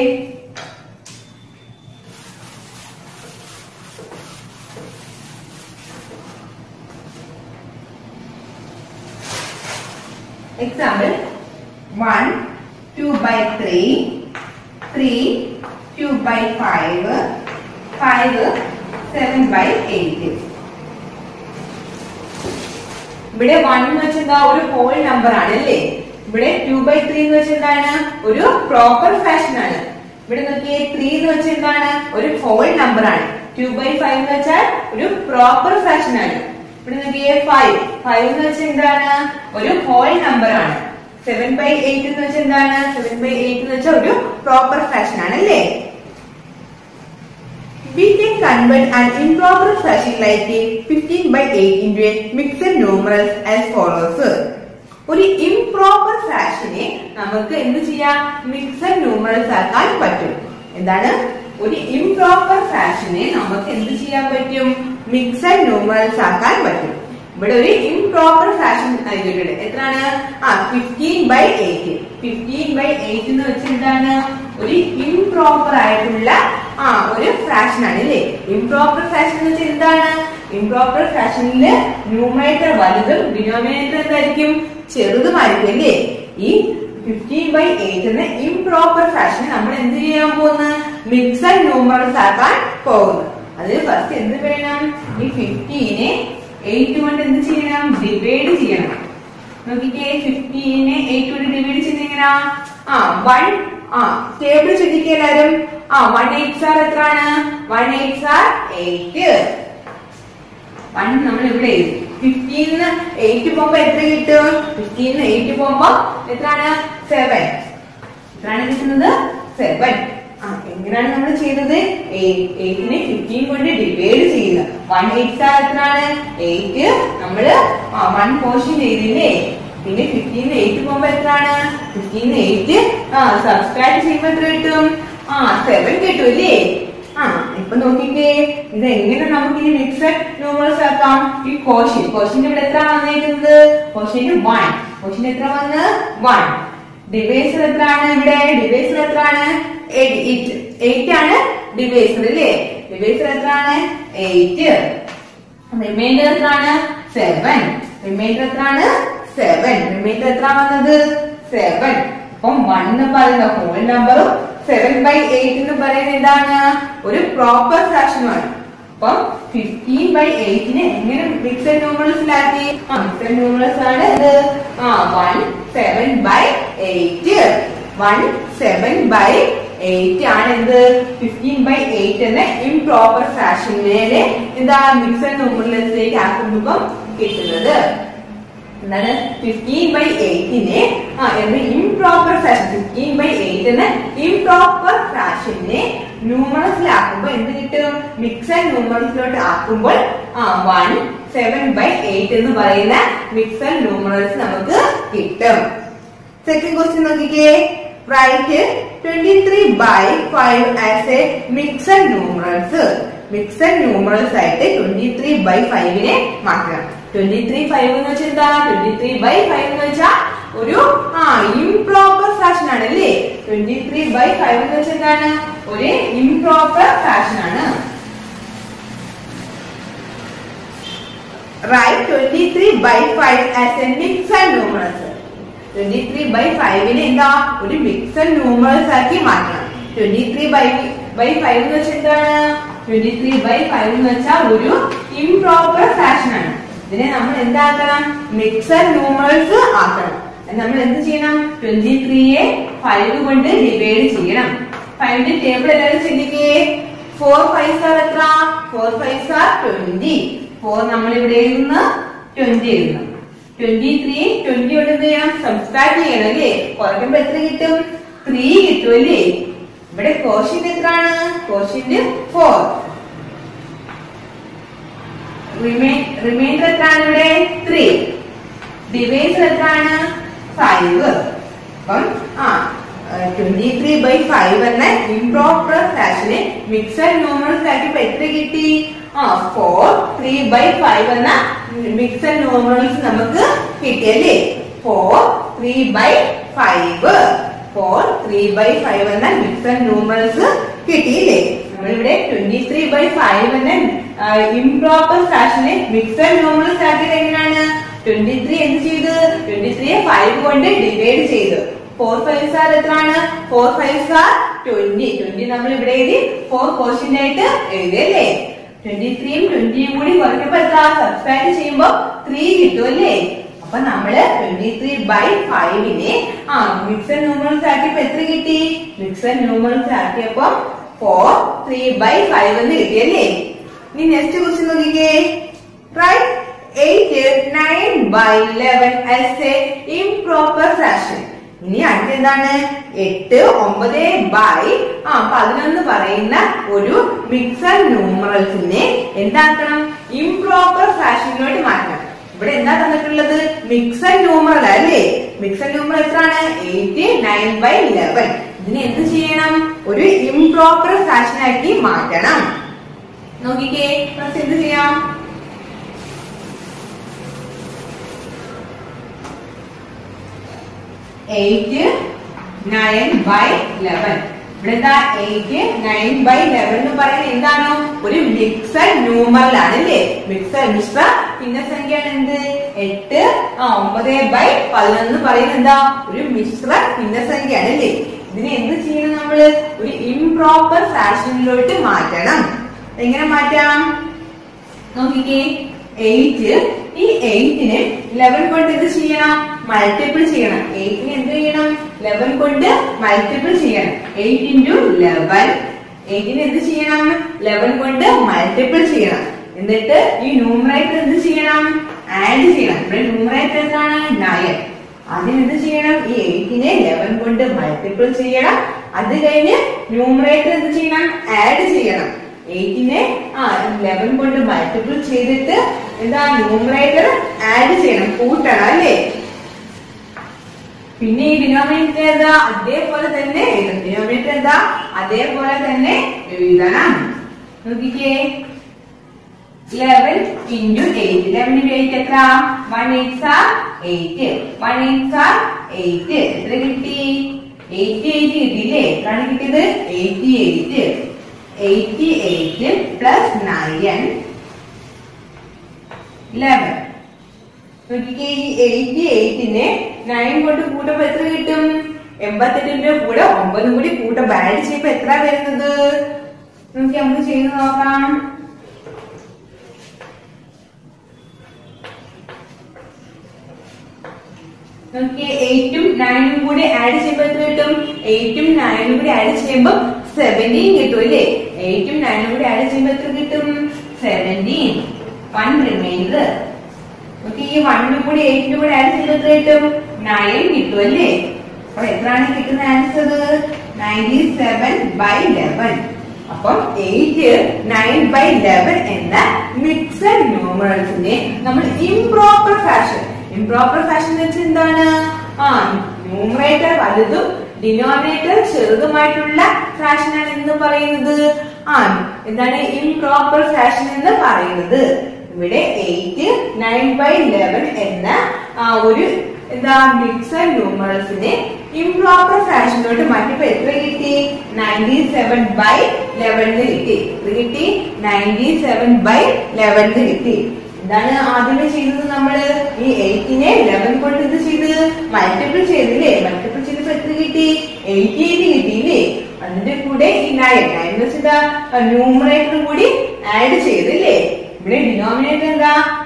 Example 1, 2 by 3, 3, 2 by 5, 5, 7 by 8. ഇവിടെ വൺ എന്ന് വെച്ചാൽ എന്താ ഒരു ഹോൾ നമ്പർ ആണ് അല്ലേ ഇവിടെ ടു ബൈ ത്രീ എന്ന് വെച്ചാൽ എന്താണ് ഒരു പ്രോപ്പർ ഫാഷൻ ആണ് ഇവിടെ നോക്കിയേ ത്രീ എന്ന് വെച്ചാൽ എന്താണ് ഒരു ഹോൾ നമ്പർ ആണ് ടു ബൈ ഫൈവ് എന്ന് വെച്ചാൽ ഒരു പ്രോപ്പർ ഫാഷൻ ആണ് ഇവിടെ നോക്കിയേ ഫൈവ് ഫൈവ് എന്ന് വെച്ചാൽ എന്താണ് ഒരു ഹോൾ നമ്പർ ആണ് സെവൻ ബൈ എയ്റ്റ് എന്ന് വെച്ചാൽ എന്താണ് സെവൻ ബൈ എയ്റ്റ് എന്ന് വെച്ചാൽ ഒരു പ്രോപ്പർ ഫാഷൻ ആണ് അല്ലേ We can convert an improper fraction like a 15 by 8 into a mixed numerals as follows. ഒരു ഇംപ്രോപ്പർ ഫ്രാക്ഷനെ നമുക്ക് എന്ത് ചെയ്യാം മിക്സഡ് ന്യൂമറൽസ് ആക്കാൻ പറ്റും എന്താണ് ഒരു ഇംപ്രോപ്പർ ഫ്രാക്ഷനെ നമുക്ക് എന്ത് ചെയ്യാൻ പറ്റും മിക്സഡ് ന്യൂമറൽസ് ആക്കാൻ പറ്റും ഇവിടെ ഒരു ഇംപ്രോപ്പർ ഫ്രാക്ഷൻ നൽകിയിട്ടുണ്ട് എത്രയാണ് ആ fifteen by eight fifteen by eight എന്ന് വെച്ചാൽ എന്താണ് ഒരു ഇംപ്രോപ്പർ ആയിട്ടുള്ള ആ ഒരു ഫ്രാക്ഷൻ ആണ് അല്ലേ ഇംപ്രോപ്പർ ഫ്രാക്ഷൻ എന്ന് വെച്ചാൽ എന്താണ് ഇംപ്രോപ്പർ ഫ്രാക്ഷനിൽ ന്യൂമറേറ്റർ വലുതും ഡിനോമിനേറ്റർ എന്തായിരിക്കും ചെറുതുമായിരിക്കും അല്ലേ ഈ ഫിഫ്റ്റീൻ ബൈ എയ്റ്റ് എന്ന ഇംപ്രോപ്പർ ഫ്രാക്ഷൻ നമ്മൾ എന്ത് ചെയ്യാൻ പോകുന്നു മിക്സഡ് ന്യൂമറൽസ് ആക്കാൻ പോകുന്നു അതിന് ഫസ്റ്റ് എന്ത് വേണം ഈ ഫിഫ്റ്റീനെ എയ്റ്റ് കൊണ്ട് എന്ത് ചെയ്യണം ഡിവൈഡ് ചെയ്യണം നോക്കിക്കേ ഫിഫ്റ്റീനെ എയ്റ്റ് കൊണ്ട് ഡിവൈഡ് ചെയ്യുന്ന എങ്ങനെയാ ആ വൺ ആ ടേബിൾ ശ്രദ്ധിക്കുക എല്ലാരും ആ വൺ എയ്റ്റ് സാർ എത്രയാണ് one eight sir eight one നമ്മൾ ഇവിടെ എഴുതി ഫിഫ്റ്റീന്ന് എയ്റ്റ് പോകുമ്പോ എത്ര കിട്ടും ഫിഫ്റ്റീന്ന് എയ്റ്റ് പോകുമ്പോ എത്രയാണ് സെവൻ എത്രയാണ് കിട്ടുന്നത് സെവൻ ആ എങ്ങനെയാണ് നമ്മൾ ചെയ്തത് എയ്റ്റിനെ ഫിഫ്റ്റീൻ കൊണ്ട് ഡിവൈഡ് ചെയ്യുന്നത് വൺ എയ്റ്റ് സ്റ്റാർ എത്രയാണ് എയ്റ്റ് നമ്മള് വൺ പോർഷൻ ചെയ്തില്ലേ പിന്നെ ഫിഫ്റ്റീന്ന് എയ്റ്റ് പോകുമ്പോ എത്രയാണ് ഫിഫ്റ്റീന്ന് എയ്റ്റ് ആ സബ്സ്ക്രൈബ് ചെയ്യുമ്പോ എത്ര കിട്ടും ആ സെവൻ കിട്ടും അല്ലേ ആ ഇപ്പൊ നോക്കിക്കേ ഇത് എങ്ങനെ നമുക്ക് ഈ മിക്സഡ് ന്യൂമറൽസ് ആക്കാം ഈ കോഷ്യൻ കോഷ്യന്റെ ഇവിടെ എത്ര വന്നേക്കുന്നത് കോഷ്യന്റ് വൺ കോഷ്യന്റ് എത്ര വന്ന് വൺ ഡിവൈസർ എത്രയാണ് ഇവിടെ ഡിവൈസർ എത്രയാണ് എയ്റ്റ് എയ്റ്റ് ആണ് ഡിവൈസർ അല്ലേ ഡിവൈസർ എത്രയാണ് എയ്റ്റ് റിമൈൻഡർ എത്രയാണ് സെവൻ റിമൈൻഡർ എത്രയാണ് സെവൻ റിമൈൻഡർ എത്ര വന്നത് സെവൻ അപ്പം വൺ എന്ന് പറയുന്ന ഹോൾ നമ്പറും സെവൻ ബൈ എയ്റ്റ് എന്ന് പറയുന്നത് എന്താണ് ഒരു പ്രോപ്പർ ഫ്രാക്ഷനുമാണ് അപ്പം ഫിഫ്റ്റീൻ ബൈ എയ്റ്റിന് എങ്ങനെ മിക്സഡ് ന്യൂമറൽസിലാക്കി മിക്സഡ് ന്യൂമറൽസ് ആണ് ഇത് ആ one seven by eight one seven by eight ആണ് എന്ത് ഫിഫ്റ്റീൻ ബൈ എയ്റ്റ് എന്ന ഇംപ്രോപ്പർ ഫ്രാക്ഷനിലെ എന്താ മിക്സഡ് ന്യൂമറൽസിലേക്ക് ആക്കുമ്പോൾ കിട്ടുന്നത് എന്താണ് ഫിഫ്റ്റീൻ ബൈ എയ്റ്റിനെ ആ എന്ന് improper fraction fifteen by eight എന്ന ഇംപ്രോപ്പർ ഫ്രാക്ഷനെ ന്യൂമറൽസിലാക്കുമ്പോൾ എന്ത് കിട്ടും മിക്സഡ് ന്യൂമറൽസിലോട്ട് ആക്കുമ്പോൾ ആ വൺ സെവൻ ബൈ എയ്റ്റ് എന്ന് പറയുന്ന മിക്സഡ് ന്യൂമറൽസ് നമുക്ക് കിട്ടും സെക്കൻഡ് ക്വസ്റ്റ്യൻ നോക്കിക്കേ write twenty three by five as a mixed numerals mixed numerals ആയിട്ട് ട്വന്റി ത്രീ ബൈ ഫൈവിനെ മാറ്റണം ട്വന്റി ത്രീ ഫൈവ് എന്ന് വെച്ചാൽ എന്താ ട്വന്റി ത്രീ ബൈ ഫൈവ് എന്ന് വെച്ചാൽ ഒരു ആ ഇംപ്രോപ്പർ ഫ്രാക്ഷൻ ആണ് അല്ലേ ട്വന്റി ത്രീ ബൈ ഫൈവ് എന്ന് വെച്ചാൽ എന്താണ് ഒരു ഇംപ്രോപ്പർ ഫ്രാക്ഷൻ ആണ് write twenty three by five as a mixed numerals twenty three by ഫൈവിനെ എന്താ ഒരു മിക്സഡ് ന്യൂമറൽസ് ആക്കി മാറ്റണം twenty three by by five എന്ന് വെച്ചാൽ എന്താണ് ട്വന്റി ത്രീ ബൈ ഫൈവ് എന്ന് വെച്ചാൽ ഒരു ഇംപ്രോപ്പർ ഫ്രാക്ഷൻ ആണ് ഇതിനെ നമ്മൾ എന്താക്കണം മിക്സഡ് ന്യൂമറൽസ് ആക്കണം അത് നമ്മൾ എന്ത് ചെയ്യണം ട്വന്റി ത്രീയെ ഫൈവ് കൊണ്ട് ഡിവൈഡ് ചെയ്യണം ഫൈവിന്റെ ടേബിൾ എല്ലാവരും ചിന്തിക്കേ ഫോർ ഫൈവ് സാർ എത്ര four five sir twenty four നമ്മൾ ഇവിടെ എഴുതുന്ന ട്വന്റി എഴുതണം ട്വന്റി ത്രീ ട്വന്റി കൊണ്ട് എന്ത് ചെയ്യണം സബ്സ്ട്രാക്ട് ചെയ്യണം അല്ലേ കുറയ്ക്കുമ്പോ എത്ര കിട്ടും ത്രീ കിട്ടും അല്ലേ ഇവിടെ കോഷ്യന്റ് എത്രയാണ് കോഷ്യന്റ് ഫോർ റിമൈൻഡർ എത്രയാണ് ഇവിടെ ത്രീ ഡിവൈസ് എത്രയാണ് ഫൈവ് അപ്പം ആ ട്വന്റി ത്രീ ബൈ ഫൈവ് എന്ന ഇംപ്രോപ്പർ ഫ്രാക്ഷനെ മിക്സഡ് ന്യൂമറൽസ് ആക്കിയപ്പോ എത്ര കിട്ടി ആ ഫോർ ത്രീ ബൈ ഫൈവ് എന്ന മിക്സഡ് ന്യൂമറൽസ് നമുക്ക് കിട്ടിയല്ലേ four three by five four three by five എന്ന മിക്സഡ് ന്യൂമറൽസ് കിട്ടിയില്ലേ നമ്മളിവിടെ ട്വന്റി ത്രീ ബൈ ഫൈവ് എന്ന ഇംപ്രോപ്പർ ഫ്രാക്ഷനെ മിക്സഡ് ന്യൂമറൽസ് ആക്കിയത് എങ്ങനെയാണ് ട്വന്റി ത്രീ എന്ത് ചെയ്ത് ട്വന്റി ത്രീയെ ഫൈവ് കൊണ്ട് ഡിവൈഡ് ചെയ്തു ഫോർ ഫൈവ് സാർ എത്രയാണ് four five sir twenty twenty നമ്മൾ ഇവിടെ എഴുതി ഫോർ ക്വസ്റ്റ്യൻ ആയിട്ട് എഴുതിയല്ലേ ട്വന്റി ത്രീയും ട്വന്റിയും കൂടി കുറയ്ക്കുമ്പോ എത്ര സബ്സ്ക്രൈബ് ചെയ്യുമ്പോ ത്രീ കിട്ടും അല്ലേ അപ്പൊ നമ്മള് ട്വന്റി ത്രീ ബൈ ഫൈവിനെ ആ മിക്സഡ് ന്യൂമറൽസ് ആക്കിയപ്പോ എത്ര കിട്ടി മിക്സഡ് ന്യൂമറൽസ് ആക്കിയപ്പോ ഫോർ ത്രീ ബൈ ഫൈവ് എന്ന് കിട്ടിയല്ലേ ഇനി നെക്സ്റ്റ് ക്വസ്റ്റ്യൻ നോക്കിക്കേ write eight nine by eleven as a improper fraction ഇനി അടുത്ത എന്താണ് എട്ട് ഒമ്പത് ബൈ ആ പതിനൊന്ന് പറയുന്ന ഒരു മിക്സഡ് ന്യൂമറൽസിനെ എന്താക്കണം ഇംപ്രോപ്പർ ഫ്രാക്ഷനിലോട്ട് മാറ്റണം ഇവിടെ എന്താ തന്നിട്ടുള്ളത് മിക്സഡ് ന്യൂമറൽ അല്ലേ മിക്സഡ് ന്യൂമറൽ എത്രയാണ് എയ്റ്റ് നയൻ ബൈ ലെവൻ ഇതിനെ എന്ത് ചെയ്യണം ഒരു ഇംപ്രോപ്പർ ഫ്രാക്ഷൻ ആക്കി മാറ്റണം നോക്കിക്കേ ഫസ്റ്റ് എന്ത് ചെയ്യാം എയ്റ്റ് നയൻ ബൈ ലെവൻ ഇവിടെ എന്താ എയ്റ്റ് നയൻ ബൈ ലെവൻ എന്ന് പറയുന്നത് എന്താണ് ഒരു മിക്സഡ് ന്യൂമറൽ ആണ് അല്ലേ മിക്സഡ് മിശ്ര ഭിന്നസംഖ്യയാണ് എന്ത് എട്ട് ആ ഒമ്പത് ബൈ പതിനൊന്ന് പറയുന്നത് എന്താ ഒരു മിശ്ര ഭിന്നസംഖ്യയാണ് അല്ലേ ഇതിനെ എന്ത് ചെയ്യണം നമ്മള് ഒരു ഇംപ്രോപ്പർ ഫാഷനിലോട്ട് മാറ്റണം എങ്ങനെ മാറ്റാം നോക്കിക്കേ എയ്റ്റ് ഈ എയ്റ്റിന് ലെവൻ കൊണ്ട് എന്ത് ചെയ്യണം മൾട്ടിപ്പിൾ ചെയ്യണം എയ്റ്റിന് എന്ത് ചെയ്യണം ലെവൻ കൊണ്ട് മൾട്ടിപ്പിൾ ചെയ്യണം എയ്റ്റ് ഇൻറ്റു ലെവൻ എയ്റ്റിന് എന്ത് ചെയ്യണം ലെവൻ കൊണ്ട് മൾട്ടിപ്പിൾ ചെയ്യണം എന്നിട്ട് ഈ ന്യൂമറേറ്റർ എന്ത് ചെയ്യണം ആഡ് ചെയ്യണം ഇവിടെ ന്യൂമറേറ്റർ എന്താണ് നയൻ അതിന് എന്ത് ചെയ്യണം ഈ എയ്റ്റിനെ ലെവൻ കൊണ്ട് മൾട്ടിപ്പിൾ ചെയ്യണം അത് കഴിഞ്ഞ് ന്യൂമറേറ്റർ എന്ത് ചെയ്യണം ആഡ് ചെയ്യണം എയ്റ്റിനെ ആ ലെവൻ കൊണ്ട് മൾട്ടിപ്പിൾ ചെയ്തിട്ട് എന്താ ന്യൂമറേറ്റർ ആഡ് ചെയ്യണം കൂട്ടണം അല്ലേ പിന്നെ ഈ ഡിനോമിനേറ്റർ എന്താ അതേപോലെ തന്നെ എഴുതണം ഡിനോമിനേറ്റർ എന്താ അതേപോലെ തന്നെ എഴുതണം നോക്കിക്കേ eleven into eight eleven into eight എത്ര one eight are eight one eight are eight എത്ര കിട്ടി എയ്റ്റി എയ്റ്റ് കിട്ടിയില്ലേ എത്രയാണ് കിട്ടിയത് eighty eight eighty eight plus nine eleven നോക്കിക്കേ ഈ എയ്റ്റി എയ്റ്റിനെ നയൻ കൊണ്ട് കൂട്ടുമ്പോ എത്ര കിട്ടും എൺപത്തെട്ടിന്റെ കൂടെ ഒമ്പതും കൂടി കൂട്ടുമ്പോ ആഡ് ചെയ്യുമ്പോ എത്ര വരുന്നത് നോക്കി നമുക്ക് ചെയ്ത് നോക്കാം നോക്കിയേ എയ്റ്റും നയനും കൂടി ആഡ് ചെയ്യുമ്പോൾ എത്ര കിട്ടും എയ്റ്റും നയനും കൂടി ആഡ് ചെയ്യുമ്പോൾ സെവൻറ്റീൻ കിട്ടും അല്ലേ എയ്റ്റും നയനും കൂടി ആഡ് ചെയ്യുമ്പോൾ എത്ര കിട്ടും സെവൻറ്റീൻ വൺ റിമൈൻഡർ നോക്കി ഈ വണ്ണും കൂടി എയ്റ്റിനും കൂടി ആഡ് ചെയ്യുമ്പോൾ എത്ര കിട്ടും നയൻ കിട്ടും അല്ലേ അപ്പൊ എത്രയാണ് കിട്ടുന്ന answer ninety seven by eleven അപ്പം എയ്റ്റ് നയൻ ബൈ ലെവൻ എന്ന മിക്സഡ് ന്യൂമറൽസിനെ നമ്മൾ ഇംപ്രോപ്പർ ഫാഷൻ ഇംപ്രോപ്പർ ഫാഷൻ എന്ന് വെച്ചാൽ എന്താണ് ആ ന്യൂമറേറ്റർ വലുതും ഡിനോമിനേറ്റർ ചെറുതുമായിട്ടുള്ള ഫാഷനാണ് എന്ന് പറയുന്നത് ആ എന്താണ് ഇംപ്രോപ്പർ ഫാഷൻ എന്ന് പറയുന്നത് ഇവിടെ എയ്റ്റ് നയൻ ബൈ ലെവൻ എന്ന ആ ഒരു എന്താ മിക്സഡ് ന്യൂമറൽസിനെ ഇംപ്രോപ്പർ ഫാഷനിലോട്ട് മാറ്റിയപ്പോ എത്ര കിട്ടി നയൻറ്റി സെവൻ ബൈ ലെവനിന് കിട്ടി എത്ര കിട്ടി നയൻറ്റി സെവൻ ബൈ ലെവനിന് കിട്ടി എന്താണ് ആദ്യമേ ചെയ്തത് നമ്മള് ഈ എയ്റ്റിനെ ലെവൻ കൊണ്ട് ഇത് ചെയ്ത് മൾട്ടിപ്പിൾ ചെയ്തില്ലേ മൾട്ടിപ്പിൾ ചെയ്തപ്പോ എത്ര കിട്ടി എയ്റ്റി എയ്റ്റ് കിട്ടിയില്ലേ അതിന്റെ കൂടെ ഈ നയൻ നയൻ എന്ന് വെച്ചാൽ ന്യൂമറേറ്ററും കൂടി ആഡ് ചെയ്തില്ലേ ഇവിടെ ഡിനോമിനേറ്റർ എന്താ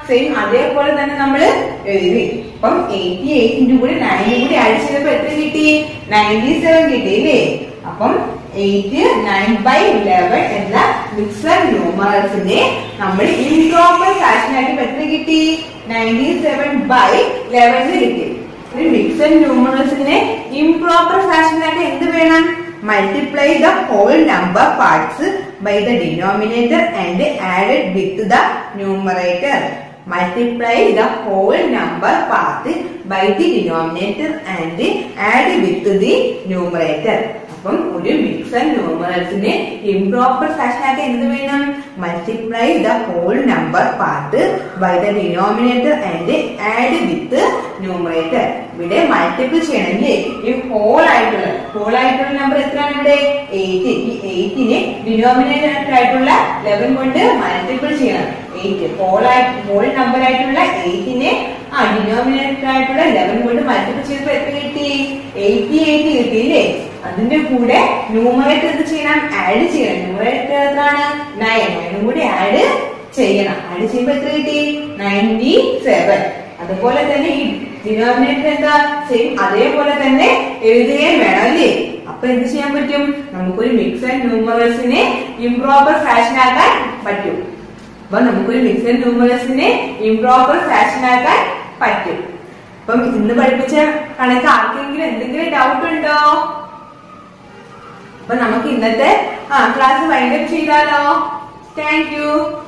സെയിം അതേപോലെ തന്നെ നമ്മൾ എഴുതി അപ്പം എയ്റ്റി എയ്റ്റിന്റെ കൂടി നയനും കൂടി ആഡ് ചെയ്തപ്പോ എത്ര കിട്ടി നയൻറ്റി സെവൻ കിട്ടി അല്ലേ അപ്പം എയ്റ്റ് നയൻ ബൈ ഇലവൻ എന്ന മിക്സർ ന്യൂമറൽസിനെ നമ്മൾ ഇംപ്രോപ്പർ ഫാഷനായിട്ട് എത്ര കിട്ടി നയൻറ്റി സെവൻ ബൈ ലെവനിൽ കിട്ടി ഒരു മിക്സർ ന്യൂമറൽസിനെ ഇംപ്രോപ്പർ ഫാഷനായിട്ട് എന്ത് വേണം multiply the whole number parts by the denominator and add it with the numerator multiply the whole number part by the denominator and add with the numerator അപ്പം ഒരു mixer ന്യൂമറൽസിനെ improper ഫാഷനായിട്ട് എന്ത് വേണം multiply the whole number part by the denominator and add with numerator ഇവിടെ multiple ചെയ്യണമെങ്കിൽ ഈ whole ആയിട്ടുള്ള whole ആയിട്ടുള്ള നമ്പർ എത്രയാണ് ഇവിടെ എയ്റ്റ് ഈ എയ്റ്റിനെ ഡിനോമിനേറ്റർ ആയിട്ടുള്ള ലെവൻ കൊണ്ട് മൾട്ടിപ്പിൾ ചെയ്യണം എയ്റ്റ് ഹോൾ ആയിട്ട് ഹോൾ നമ്പർ ആയിട്ടുള്ള എയ്റ്റിനെ ആ ഡിനോമിനേറ്റർ ആയിട്ടുള്ള ലെവൻ കൊണ്ട് മൾട്ടിപ്പിൾ ചെയ്തപ്പോ എത്ര കിട്ടി എയ്റ്റി എയ്റ്റ് കിട്ടിയില്ലേ അതിന്റെ കൂടെ ന്യൂമറേറ്റർ എന്ത് ചെയ്യണം ആഡ് ചെയ്യണം ന്യൂമറേറ്റർ എത്രയാണ് നയൻ നയനും കൂടി ആഡ് ചെയ്യണം ആഡ് ചെയ്യുമ്പോ എത്ര കിട്ടി നയൻറ്റി സെവൻ അതുപോലെ തന്നെ ഈ ഡിനോമിനേറ്റർ എന്താ സെയിം അതേപോലെ തന്നെ എഴുതുകയും വേണം അല്ലേ അപ്പൊ എന്ത് ചെയ്യാൻ പറ്റും നമുക്കൊരു മിക്സ് ആൻഡ് ന്യൂമറൽസിനെ ഇംപ്രോപ്പർ ഫാഷൻ ആക്കാൻ പറ്റും അപ്പൊ നമുക്കൊരു മിക്സ് ആൻഡ് ന്യൂമറൽസിനെ ഇംപ്രോപ്പർ ഫാഷൻ ആക്കാൻ പറ്റും അപ്പം ഇന്ന് പഠിപ്പിച്ച കണക്ക് ആർക്കെങ്കിലും എന്തെങ്കിലും ഡൗട്ട് ഉണ്ടോ അപ്പൊ നമുക്ക് ഇന്നത്തെ ആ ക്ലാസ് വൈൻഡപ്പ് ചെയ്താലോ താങ്ക് യു